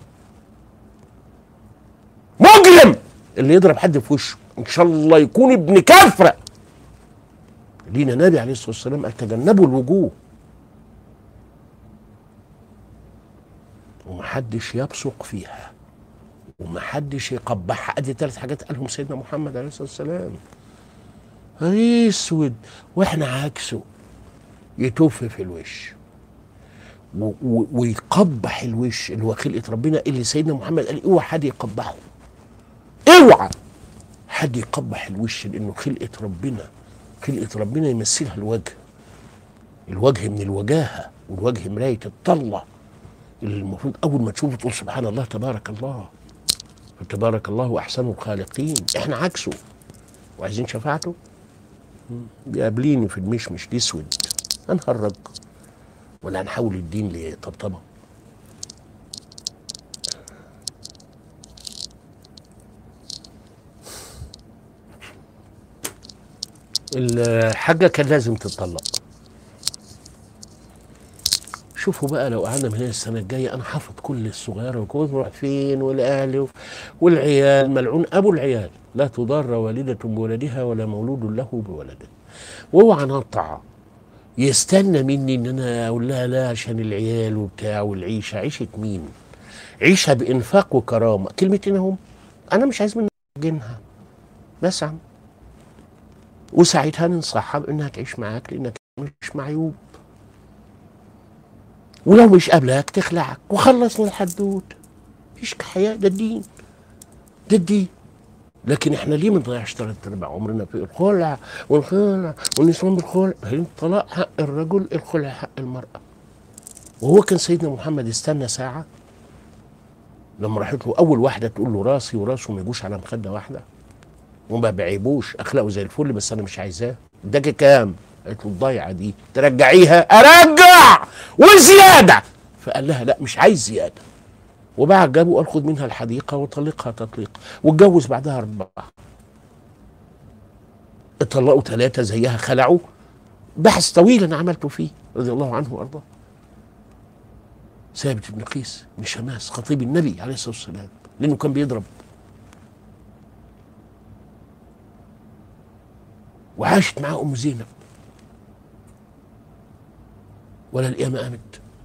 مجرم اللي يضرب حد في وشه إن شاء الله يكون ابن كفرة لينا نبي عليه الصلاة والسلام قال تجنبوا الوجوه ومحدش يبصق فيها ومحدش يقبحها ادي ثلاث حاجات قالهم سيدنا محمد عليه الصلاه والسلام اسود واحنا عكسه يتوف في الوش و- و- ويقبح الوش اللي هو خلقه ربنا اللي سيدنا محمد قال اوعى حد يقبحه اوعى حد يقبح الوش لانه خلقه ربنا خلقه ربنا يمثلها الوجه الوجه من الوجاهه والوجه مرايه الطله اللي المفروض اول ما تشوفه تقول سبحان الله تبارك الله فتبارك الله احسن الخالقين احنا عكسه وعايزين شفاعته بيقابليني في المشمش الاسود هنهرج ولا هنحول الدين لطبطبه الحاجة كان لازم تتطلق شوفوا بقى لو قعدنا من هنا السنة الجاية أنا حافظ كل الصغيرة وكل نروح فين والأهل والعيال ملعون أبو العيال لا تضار والدة بولدها ولا مولود له بولده واوعى نقطع يستنى مني ان انا اقول لها لا عشان العيال وبتاع والعيشه عيشه مين؟ عيشه بانفاق وكرامه كلمتين هم انا مش عايز منك جنها بس عم وساعتها ننصحها بانها تعيش معاك لانك مش معيوب ولو مش قابلاك تخلعك وخلصنا الحدود مفيش حياه ده الدين ده الدين لكن احنا ليه ما نضيعش ثلاث ارباع عمرنا في الخلع والخلع والنسوان بالخلع هي الطلاق حق الرجل الخلع حق المراه وهو كان سيدنا محمد استنى ساعه لما راحت له اول واحده تقول له راسي وراسه ما يجوش على مخده واحده وما بعيبوش اخلاقه زي الفل بس انا مش عايزاه اداكي كام؟ قالت له الضيعه دي ترجعيها ارجع وزياده فقال لها لا مش عايز زياده وبعد جابه قال خد منها الحديقه وطلقها تطليق واتجوز بعدها اربعه اتطلقوا ثلاثه زيها خلعوا بحث طويل انا عملته فيه رضي الله عنه وارضاه ثابت بن قيس بن شماس خطيب النبي عليه الصلاه والسلام لانه كان بيضرب وعاشت معاه ام زينب ولا القيامه قامت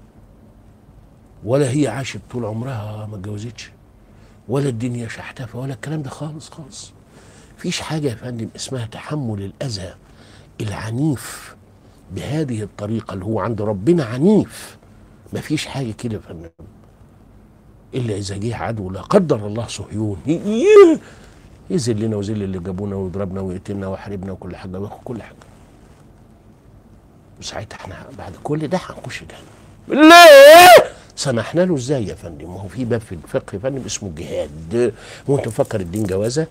ولا هي عاشت طول عمرها ما اتجوزتش ولا الدنيا شحتفه ولا الكلام ده خالص خالص فيش حاجه يا فندم اسمها تحمل الاذى العنيف بهذه الطريقه اللي هو عند ربنا عنيف مفيش حاجه كده يا فندم الا اذا جه عدو لا قدر الله صهيون ي- ي- يذلنا ويذل اللي جابونا ويضربنا ويقتلنا ويحاربنا وكل حاجه وياخد كل حاجه وساعتها احنا بعد كل ده هنخش جهنم ليه سمحنا له ازاي يا فندم ما هو في باب في الفقه يا فندم اسمه الجهاد هو انت مفكر الدين جوازه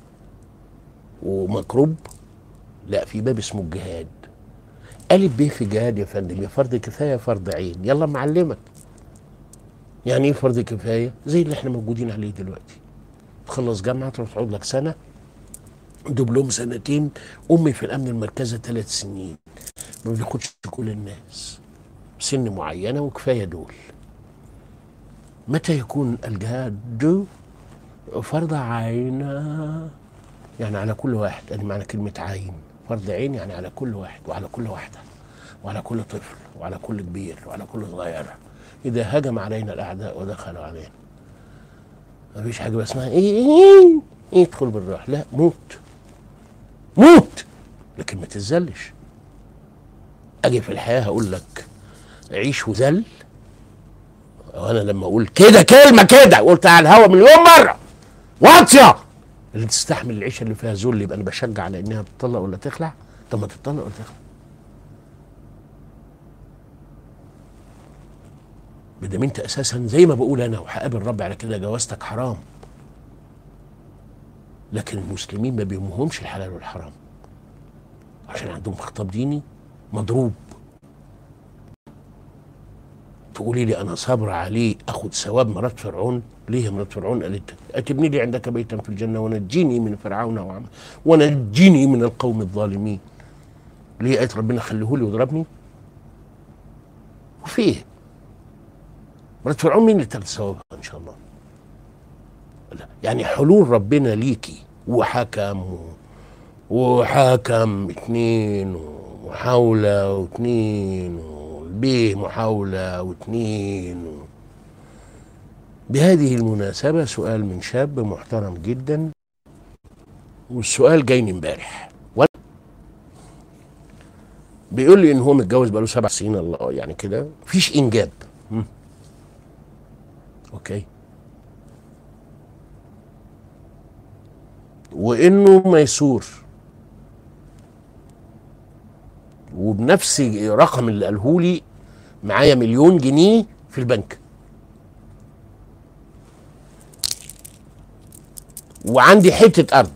ومكروب لا في باب اسمه الجهاد ألف ب في جهاد يا فندم يا فرض كفاية يا فرض عين يلا معلمك يعني ايه فرض كفاية زي اللي احنا موجودين عليه دلوقتي تخلص جامعة تروح تقعد لك سنة دبلوم سنتين أمي في الأمن المركزي ثلاث سنين ما بياخدش كل الناس سن معينة وكفاية دول متى يكون الجهاد فرض عين يعني على كل واحد يعني معنى كلمة عين فرض عين يعني على كل واحد وعلى كل واحدة وعلى كل طفل وعلى كل كبير وعلى كل صغير إذا هجم علينا الأعداء ودخلوا علينا ما فيش حاجة اسمها إيه إيه إيه ادخل بالراحة لا موت موت لكن ما تتذلش أجي في الحياة هقول لك عيش وذل وانا لما اقول كده كلمه كده قلت على الهوا مليون مره واطيه اللي تستحمل العيشه اللي فيها ذل يبقى انا بشجع على انها تطلق ولا تخلع طب ما تطلق ولا تخلع بدام انت اساسا زي ما بقول انا وهقابل ربي على كده جوازتك حرام لكن المسلمين ما بيهمهمش الحلال والحرام عشان عندهم خطاب ديني مضروب تقولي لي انا صابره عليه اخد ثواب مرات فرعون ليه يا مرات فرعون قالت اتبني لي عندك بيتا في الجنه ونجيني من فرعون وعم ونجيني من القوم الظالمين ليه قالت ربنا خليه لي ويضربني وفيه مرات فرعون مين اللي تاخد ثوابها ان شاء الله لا. يعني حلول ربنا ليكي وحكم و... وحكم اتنين ومحاولة واتنين والبيه محاولة واتنين و... بهذه المناسبة سؤال من شاب محترم جدا والسؤال جاي من امبارح و- بيقول لي ان هو متجوز بقاله سبع سنين الله يعني كده مفيش انجاب مم. اوكي وانه ميسور وبنفس الرقم اللي قاله لي معايا مليون جنيه في البنك وعندي حته ارض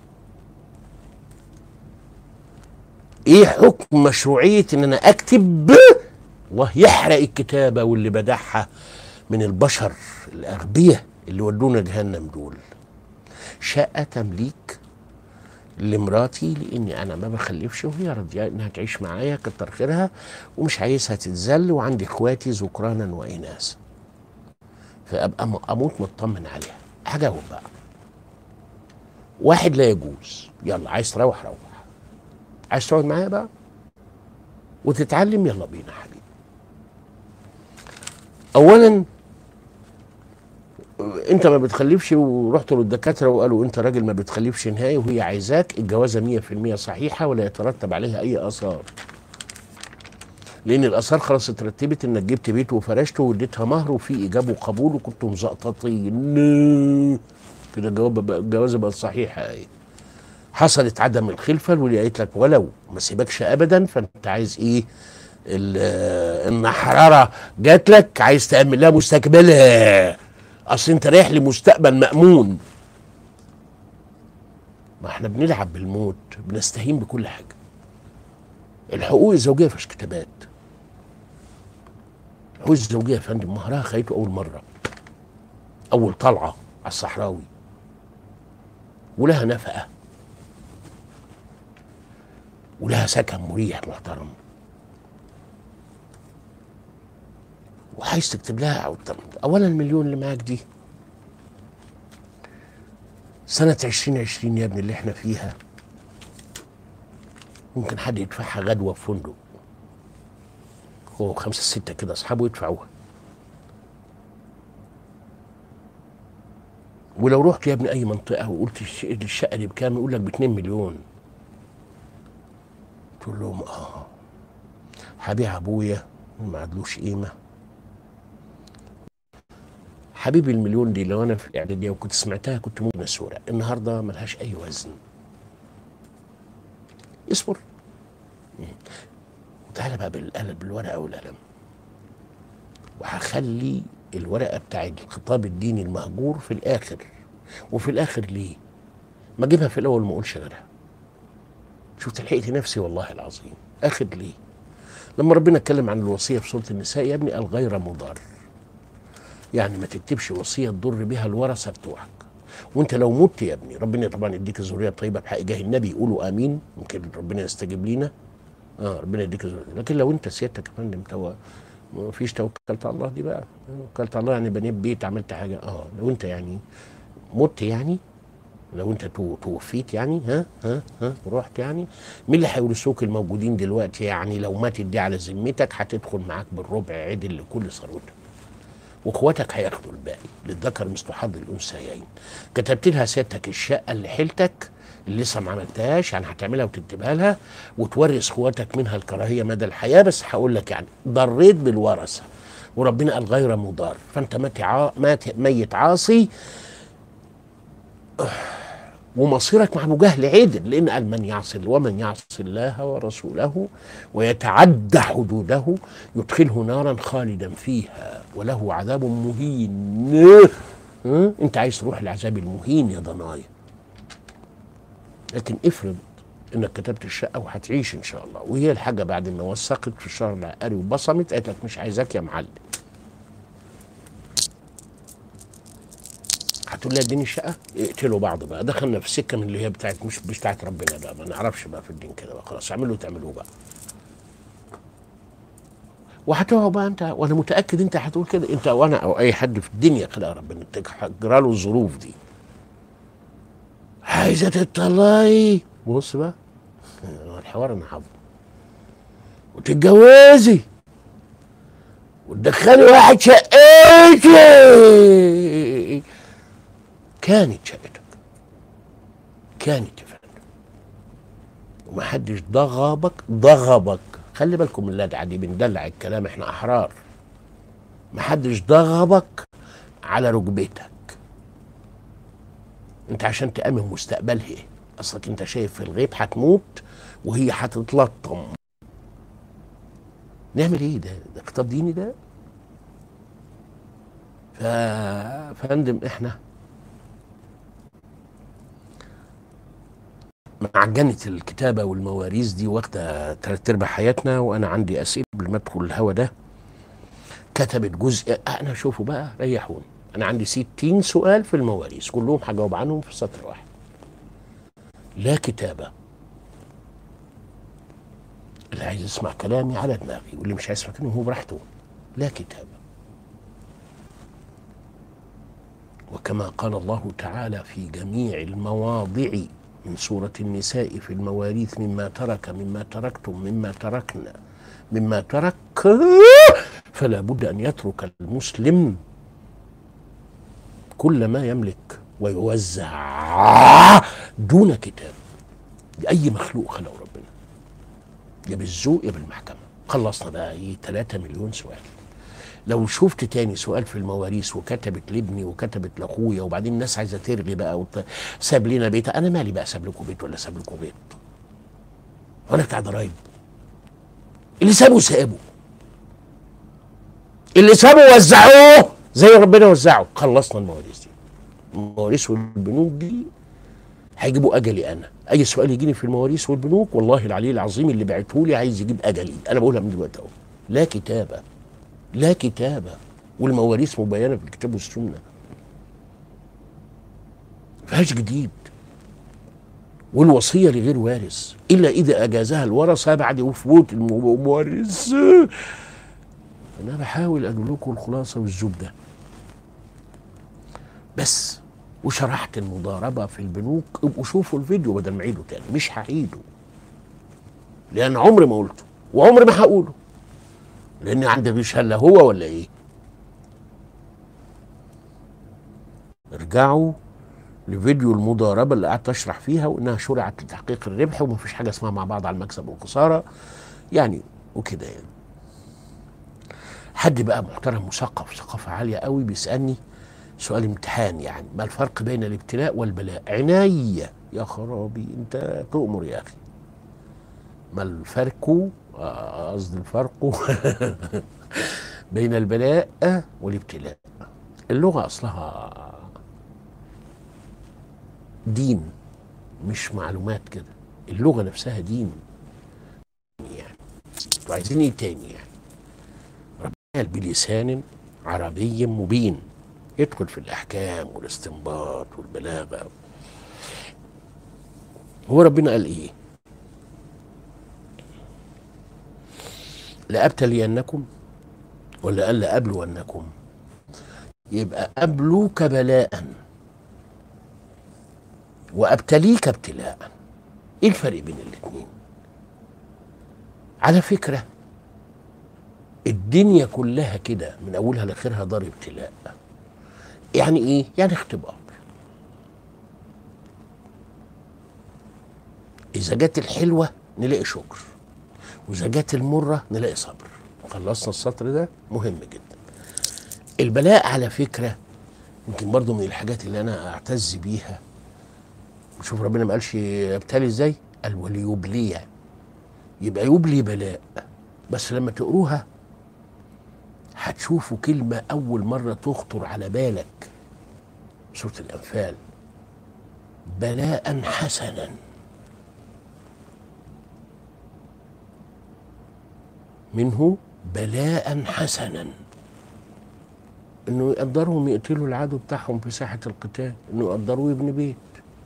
ايه حكم مشروعيه ان انا اكتب الله يحرق الكتابه واللي بدعها من البشر الاغبياء اللي ودونا جهنم دول شقه تمليك لمراتي لاني انا ما بخلفش وهي راضيه انها تعيش معايا كتر خيرها ومش عايزها تتذل وعندي اخواتي ذكرانا واناثا فابقى م- اموت مطمن عليها هجاوب بقى واحد لا يجوز يلا عايز تروح روح عايز تقعد معايا بقى وتتعلم يلا بينا يا حبيبي اولا انت ما بتخلفش ورحت للدكاتره وقالوا انت راجل ما بتخلفش نهائي وهي عايزاك الجوازه 100% صحيحه ولا يترتب عليها اي اثار لان الاثار خلاص اترتبت انك جبت بيت وفرشته واديتها مهر وفي ايجاب وقبول وكنتوا مزقططين كده الجواب بقى- الجوازه بقت صحيحه ايه حصلت عدم الخلفه واللي قالت لك ولو ما سيبكش ابدا فانت عايز ايه ال- آه، النحراره جات لك عايز تامن لها مستقبلها اصل انت رايح لمستقبل مامون ما احنا بنلعب بالموت بنستهين بكل حاجه الحقوق الزوجيه فيش كتابات الحقوق الزوجيه يا فندم مهرها خيته اول مره اول طلعه على الصحراوي ولها نفقه ولها سكن مريح محترم وعايز تكتب لها اولا المليون اللي معاك دي سنة عشرين عشرين يا ابني اللي احنا فيها ممكن حد يدفعها غدوة في فندق هو خمسة ستة كده أصحابه يدفعوها ولو رحت يا ابني أي منطقة وقلت الش- الشقة دي بكام يقول لك باتنين مليون تقول لهم اه هبيع ابويا ما عادلوش قيمه حبيبي المليون دي لو انا في الاعداديه وكنت سمعتها كنت ممكن اسورة النهارده ملهاش اي وزن اصبر مم. وتعالى بقى بالقلم بالورقه والقلم وهخلي الورقه بتاع الخطاب الديني المهجور في الاخر وفي الاخر ليه ما اجيبها في الاول ما اقولش غيرها شفت لحقت نفسي والله العظيم اخر ليه لما ربنا اتكلم عن الوصيه في سوره النساء يا ابني الغير مضار يعني ما تكتبش وصيه تضر بها الورثه بتوعك وانت لو مت يا ابني ربنا طبعا يديك الذريه الطيبه بحق جاه النبي يقولوا امين ممكن ربنا يستجيب لينا اه ربنا يديك الذريه لكن لو انت سيادتك يا فندم تو ما فيش توكلت على الله دي بقى توكلت على الله يعني بنيت بيت عملت حاجه اه لو انت يعني مت يعني لو انت تو- توفيت يعني ها ها ها ورحت يعني مين اللي هيورثوك الموجودين دلوقتي يعني لو ماتت دي على ذمتك هتدخل معاك بالربع عدل لكل ثروتك واخواتك هياخدوا الباقي للذكر مثل حظ الانثيين كتبت لها سيادتك الشقه اللي حيلتك اللي لسه ما عملتهاش يعني هتعملها وتكتبها لها وتورث اخواتك منها الكراهيه مدى الحياه بس هقول لك يعني ضريت بالورثه وربنا قال غير مضار فانت مات عا- مات ميت عاصي ومصيرك مع ابو جهل عدل لان قال من يعصي ومن يعصي الله ورسوله ويتعدى حدوده يدخله نارا خالدا فيها وله عذاب مهين ها؟ انت عايز تروح العذاب المهين يا ضنايا لكن افرض انك كتبت الشقه وهتعيش ان شاء الله وهي الحاجه بعد ما وثقت في الشهر العقاري وبصمت قالت لك مش عايزاك يا معلم هتقول لي اديني الشقه اقتلوا بعض بقى دخلنا في سكه من اللي هي بتاعت مش مش بتاعت ربنا بقى ما نعرفش بقى في الدين كده بقى خلاص اعملوا تعملوه بقى وهتقعد بقى انت وانا متاكد انت هتقول كده انت وانا او اي حد في الدنيا خلق ربنا تجرى له الظروف دي عايزه تطلعي بص بقى هو الحوار انا حافظه وتتجوزي وتدخلي واحد شقتي كانت شقتك كانت يا فندم ومحدش ضغبك ضغبك خلي بالكم من اللدعه دي بندلع الكلام احنا احرار محدش ضغبك على ركبتك انت عشان تأمن مستقبلها ايه اصلك انت شايف في الغيب هتموت وهي هتتلطم نعمل ايه ده ده خطاب ديني ده ف فندم احنا معجنة الكتابة والمواريث دي واخدة تلات أرباع حياتنا وأنا عندي أسئلة قبل ما أدخل الهوا ده كتبت جزء أنا شوفوا بقى ريحوني أنا عندي ستين سؤال في المواريث كلهم هجاوب عنهم في سطر واحد لا كتابة اللي عايز يسمع كلامي على دماغي واللي مش عايز يسمع كلامي هو براحته لا كتابة وكما قال الله تعالى في جميع المواضع من سورة النساء في المواريث مما ترك مما تركتم مما تركنا مما ترك فلا بد أن يترك المسلم كل ما يملك ويوزع دون كتاب لأي مخلوق خلقه ربنا يا بالذوق يا بالمحكمة خلصنا بقى ايه 3 مليون سؤال لو شفت تاني سؤال في المواريث وكتبت لابني وكتبت لاخويا وبعدين الناس عايزه ترغي بقى وت... ساب لنا بيت انا مالي بقى ساب لكم بيت ولا ساب لكم بيت وانا بتاع ضرايب اللي سابه سابه اللي سابه وزعوه زي ربنا وزعه خلصنا المواريث دي المواريث والبنوك دي هيجيبوا اجلي انا اي سؤال يجيني في المواريث والبنوك والله العلي العظيم اللي بعته لي عايز يجيب اجلي انا بقولها من دلوقتي اهو لا كتابه لا كتابه والمواريث مبينه في الكتاب والسنه فيهاش جديد والوصيه لغير وارث الا اذا اجازها الورثه بعد وفوت المورث انا بحاول اقول لكم الخلاصه والزبده بس وشرحت المضاربه في البنوك ابقوا شوفوا الفيديو بدل ما اعيده تاني مش هعيده لان عمري ما قلته وعمري ما هقوله لان عندي مش هلا هو ولا ايه ارجعوا لفيديو المضاربه اللي قعدت اشرح فيها وانها شرعت لتحقيق الربح ومفيش حاجه اسمها مع بعض على المكسب والخساره يعني وكده يعني حد بقى محترم مثقف ثقافه عاليه قوي بيسالني سؤال امتحان يعني ما الفرق بين الابتلاء والبلاء عناية يا خرابي انت تؤمر يا اخي ما الفرق آه، قصدي الفرق بين البلاء والابتلاء اللغة أصلها دين مش معلومات كده اللغة نفسها دين يعني وعايزين ايه تاني يعني ربنا قال بلسان عربي مبين يدخل في الأحكام والاستنباط والبلاغة هو ربنا قال إيه لأبتلينكم ولا قال لأبلونكم يبقى أبلوك بلاء وأبتليك ابتلاء إيه الفرق بين الاتنين على فكرة الدنيا كلها كده من أولها لآخرها دار ابتلاء يعني إيه؟ يعني اختبار إذا جت الحلوة نلاقي شكر وإذا جت المرة نلاقي صبر خلصنا السطر ده مهم جدا البلاء على فكرة يمكن برضو من الحاجات اللي أنا أعتز بيها شوف ربنا ما قالش ابتلي ازاي قال وليبلي يبقى يبلي بلاء بس لما تقروها هتشوفوا كلمة أول مرة تخطر على بالك سورة الأنفال بلاء حسنا منه بلاء حسنا انه يقدرهم يقتلوا العدو بتاعهم في ساحه القتال انه يقدروا يبني بيت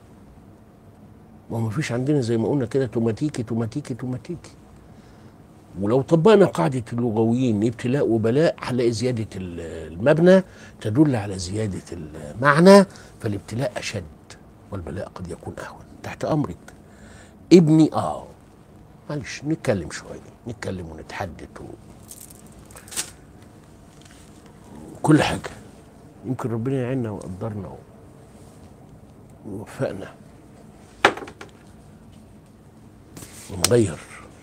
ما هو مفيش عندنا زي ما قلنا كده توماتيكي توماتيكي توماتيكي ولو طبقنا قاعدة اللغويين ابتلاء وبلاء هنلاقي زيادة المبنى تدل على زيادة المعنى فالابتلاء أشد والبلاء قد يكون أهون تحت أمرك ابني آه معلش نتكلم شوية نتكلم ونتحدث و... كل حاجة يمكن ربنا يعيننا ويقدرنا ويوفقنا ونغير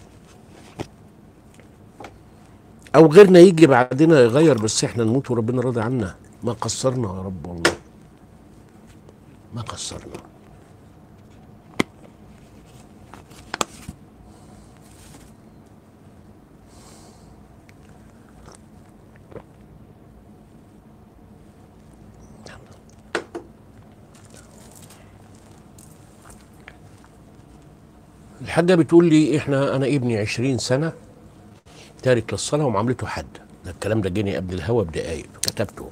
او غيرنا يجي بعدنا يغير بس احنا نموت وربنا راضي عنا ما قصرنا يا رب والله ما قصرنا الحاجة بتقول لي احنا انا ابني عشرين سنة تارك للصلاة ومعاملته حد ده الكلام ده جاني قبل الهوا بدقايق كتبته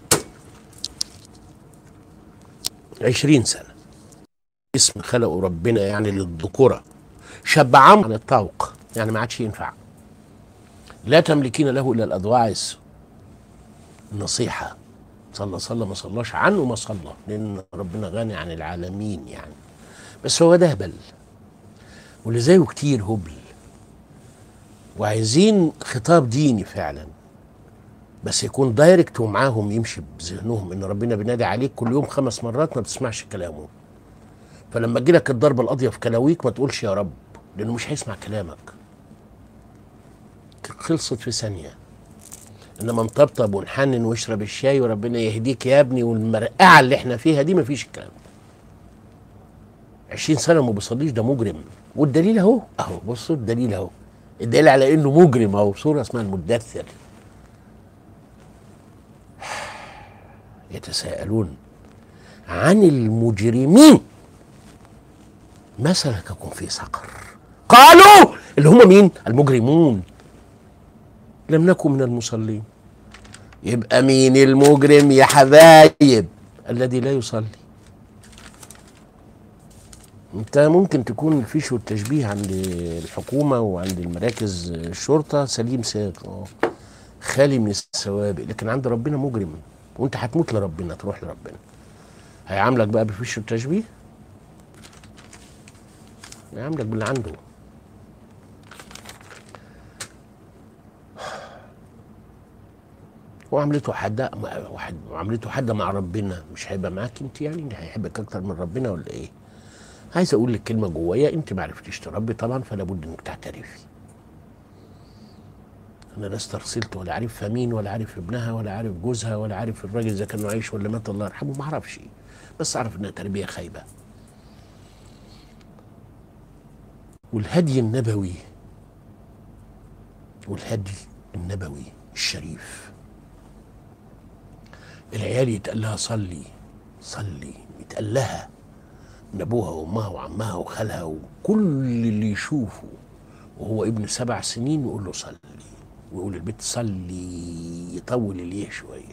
عشرين سنة اسم خلقه ربنا يعني للذكورة شاب عم عن الطوق يعني ما عادش ينفع لا تملكين له الا الاضواعس النصيحة صلى صلى ما صلاش عنه ما صلى لان ربنا غني عن العالمين يعني بس هو ده هبل واللي زيه كتير هبل وعايزين خطاب ديني فعلا بس يكون دايركت ومعاهم يمشي بذهنهم ان ربنا بينادي عليك كل يوم خمس مرات ما بتسمعش كلامه فلما تجيلك الضربه القاضيه في كلاويك ما تقولش يا رب لانه مش هيسمع كلامك خلصت في ثانيه انما نطبطب ونحنن واشرب الشاي وربنا يهديك يا ابني والمرقعه اللي احنا فيها دي ما فيش الكلام ده 20 سنه ما بيصليش ده مجرم والدليل اهو اهو بصوا الدليل اهو الدليل على انه مجرم اهو سوره اسمها المدثر يتساءلون عن المجرمين ما سلككم في سقر قالوا اللي هم مين المجرمون لم نكن من المصلين يبقى مين المجرم يا حبايب الذي لا يصلي انت ممكن تكون الفيش والتشبيه عند الحكومه وعند المراكز الشرطه سليم ساق اه خالي من السوابق لكن عند ربنا مجرم وانت هتموت لربنا تروح لربنا هيعاملك بقى بالفيش والتشبيه هيعاملك باللي عنده وعملته حد واحد وعملته حد مع ربنا مش هيبقى معاك انت يعني هيحبك اكتر من ربنا ولا ايه؟ عايز اقول لك كلمه جوايا انت ما عرفتيش تربي طبعا فلا بد انك تعترفي. انا لا استرسلت ولا عارفها مين ولا عارف ابنها ولا عارف جوزها ولا عارف الراجل اذا كان عايش ولا مات الله يرحمه ما اعرفش بس اعرف انها تربيه خايبه. والهدي النبوي والهدي النبوي الشريف العيال يتقال لها صلي صلي يتقال لها من ابوها وامها وعمها وخالها وكل اللي يشوفه وهو ابن سبع سنين يقول له صلي ويقول البيت صلي يطول اليه شويه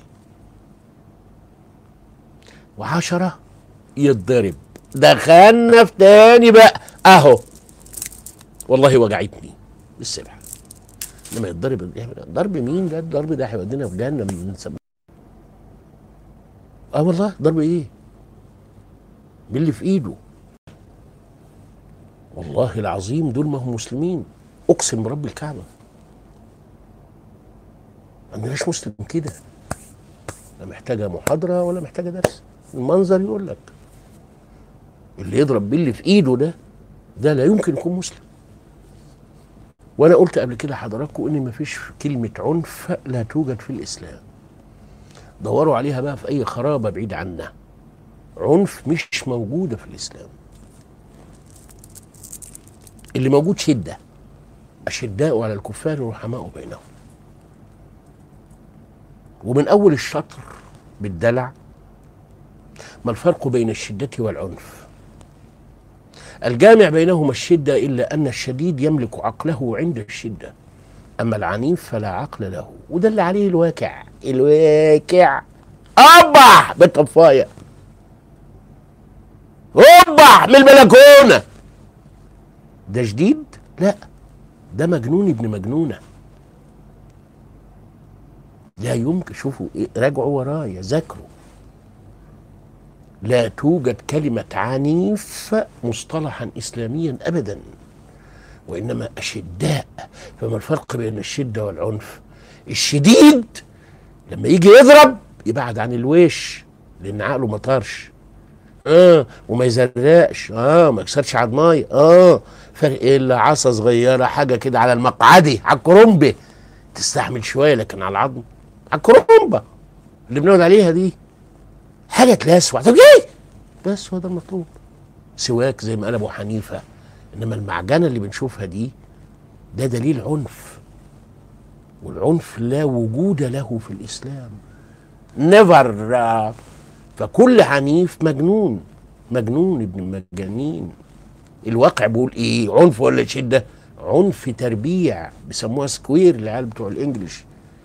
وعشرة يتضرب دخلنا في تاني بقى اهو والله وجعتني بالسبعة لما يتضرب ضرب مين ده الضرب ده هيودينا في جهنم من سبع اه والله ضرب ايه باللي في ايده والله العظيم دول ما هم مسلمين اقسم برب الكعبه ما عندناش مسلم كده لا محتاجه محاضره ولا محتاجه درس المنظر يقول لك اللي يضرب باللي في ايده ده ده لا يمكن يكون مسلم وانا قلت قبل كده حضراتكم ان مفيش كلمه عنف لا توجد في الاسلام دوروا عليها بقى في اي خرابه بعيد عنا عنف مش موجوده في الاسلام اللي موجود شده اشداء على الكفار رحماء بينهم ومن اول الشطر بالدلع ما الفرق بين الشده والعنف الجامع بينهما الشده الا ان الشديد يملك عقله عند الشده اما العنيف فلا عقل له وده اللي عليه الواقع الواقع أبح بالطفاية أبح من البلكونة ده جديد؟ لا ده مجنون ابن مجنونة لا يمكن شوفوا إيه راجعوا ورايا ذاكروا لا توجد كلمة عنيف مصطلحا إسلاميا أبدا وإنما أشداء فما الفرق بين الشدة والعنف الشديد لما يجي يضرب يبعد عن الوش لان عقله ما طارش اه وما يزرقش اه ما يكسرش عضمايه اه فرق ايه الا عصا صغيره حاجه كده على المقعدي على الكرنبه تستحمل شويه لكن على العظم على الكرنبه اللي بنقعد عليها دي حاجه تلاسوع طب ايه بس هو ده المطلوب سواك زي ما قال ابو حنيفه انما المعجنه اللي بنشوفها دي ده دليل عنف والعنف لا وجود له في الاسلام نيفر فكل عنيف مجنون مجنون ابن المجانين الواقع بيقول ايه عنف ولا شده عنف تربيع بيسموها سكوير العيال بتوع الانجليش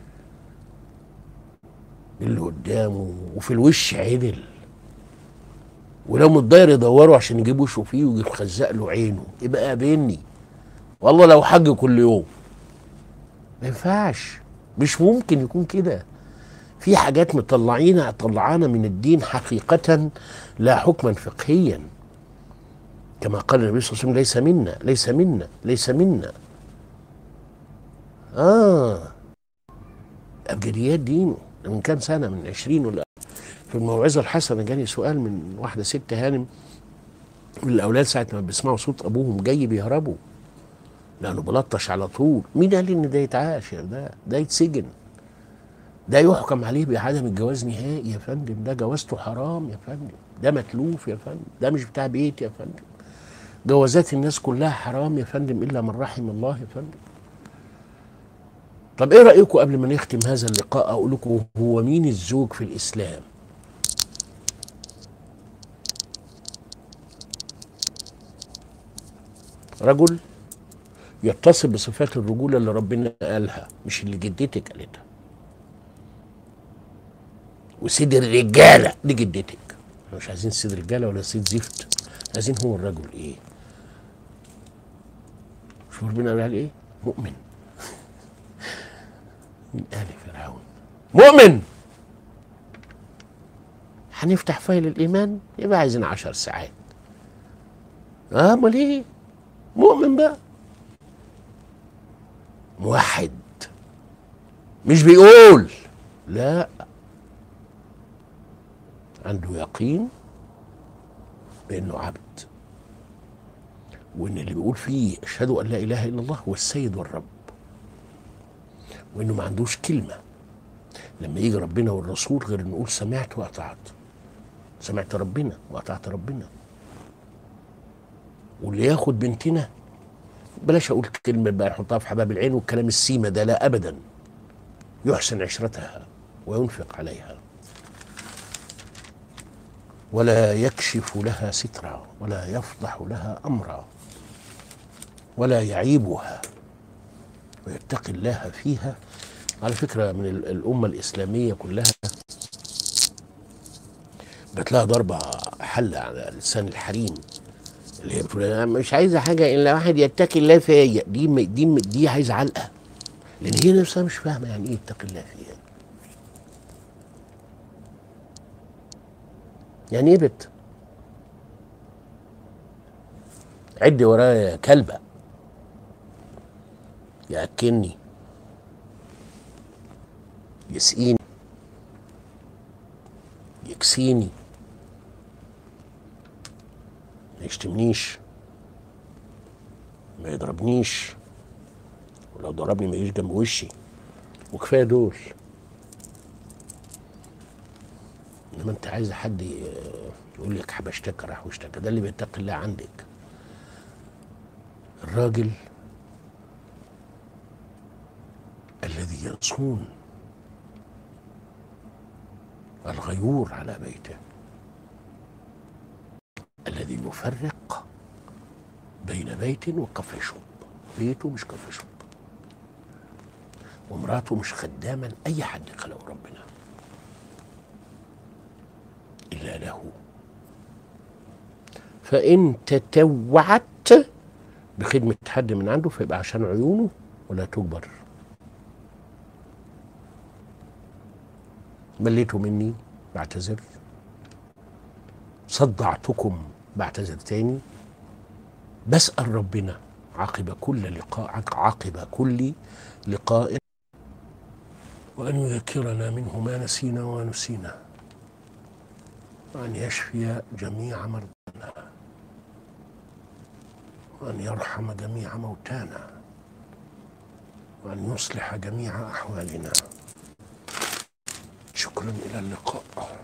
اللي قدامه وفي الوش عدل ولو متضاير يدوروا عشان يجيبوا وشه فيه ويجي مخزق له عينه يبقى قابلني والله لو حج كل يوم ما ينفعش مش ممكن يكون كده في حاجات مطلعينا طلعانا من الدين حقيقة لا حكما فقهيا كما قال النبي صلى الله عليه وسلم ليس منا ليس منا ليس منا آه أبجديات دينه من كام سنة من عشرين ولا في الموعظة الحسنة جاني سؤال من واحدة ست هانم من الأولاد ساعة ما بيسمعوا صوت أبوهم جاي بيهربوا لأنه بلطش على طول مين قال إن ده يتعاش يا ده ده يتسجن ده يحكم عليه بعدم الجواز نهائي يا فندم ده جوازته حرام يا فندم ده متلوف يا فندم ده مش بتاع بيت يا فندم جوازات الناس كلها حرام يا فندم الا من رحم الله يا فندم طب ايه رايكم قبل ما نختم هذا اللقاء اقول لكم هو مين الزوج في الاسلام رجل يتصف بصفات الرجوله اللي ربنا قالها مش اللي جدتك قالتها وسيد الرجاله دي جدتك احنا مش عايزين سيد رجاله ولا سيد زفت عايزين هو الرجل ايه شوف ربنا قال عليه ايه مؤمن من ال فرعون مؤمن هنفتح فايل الايمان يبقى عايزين عشر ساعات اه امال ايه مؤمن بقى موحد مش بيقول لا عنده يقين بانه عبد وان اللي بيقول فيه اشهد ان لا اله الا الله هو السيد والرب وانه ما عندوش كلمه لما يجي ربنا والرسول غير انه يقول سمعت واطعت سمعت ربنا واطعت ربنا واللي ياخد بنتنا بلاش اقول كلمه بقى يحطها في حباب العين والكلام السيمه ده لا ابدا يحسن عشرتها وينفق عليها ولا يكشف لها سترا ولا يفضح لها امرا ولا يعيبها ويتقي الله فيها على فكره من ال- الامه الاسلاميه كلها بتلاقي ضربه حله على لسان الحريم اللي هي بتقول انا مش عايزه حاجه الا واحد يتقي الله فيا دي م- دي م- دي عايزه علقه لان هي نفسها مش فاهمه يعني ايه يتقي الله فيا يعني ايه بت عدي ورايا يا كلبه ياكلني يسقيني يكسيني ما يشتمنيش ما يضربنيش ولو ضربني ما يجيش جنب وشي وكفايه دول انما انت عايز حد ي- يقول لك حبشتك راح واشتكى ده اللي بيتقي الله عندك الراجل الذي يصون الغيور على بيته الذي يفرق بين بيت وكف شرب بيته مش كف شرب ومراته مش خدامة لأي حد خلقه ربنا إلا له فإن تتوعت بخدمة حد من عنده فيبقى عشان عيونه ولا تجبر مليتوا مني بعتذر صدعتكم بعتذر تاني بسأل ربنا عقب كل لقاء عقب كل لقاء وأن يذكرنا منه ما نسينا ونسينا وأن يشفي جميع مرضانا وأن يرحم جميع موتانا وأن يصلح جميع أحوالنا شكرا إلى اللقاء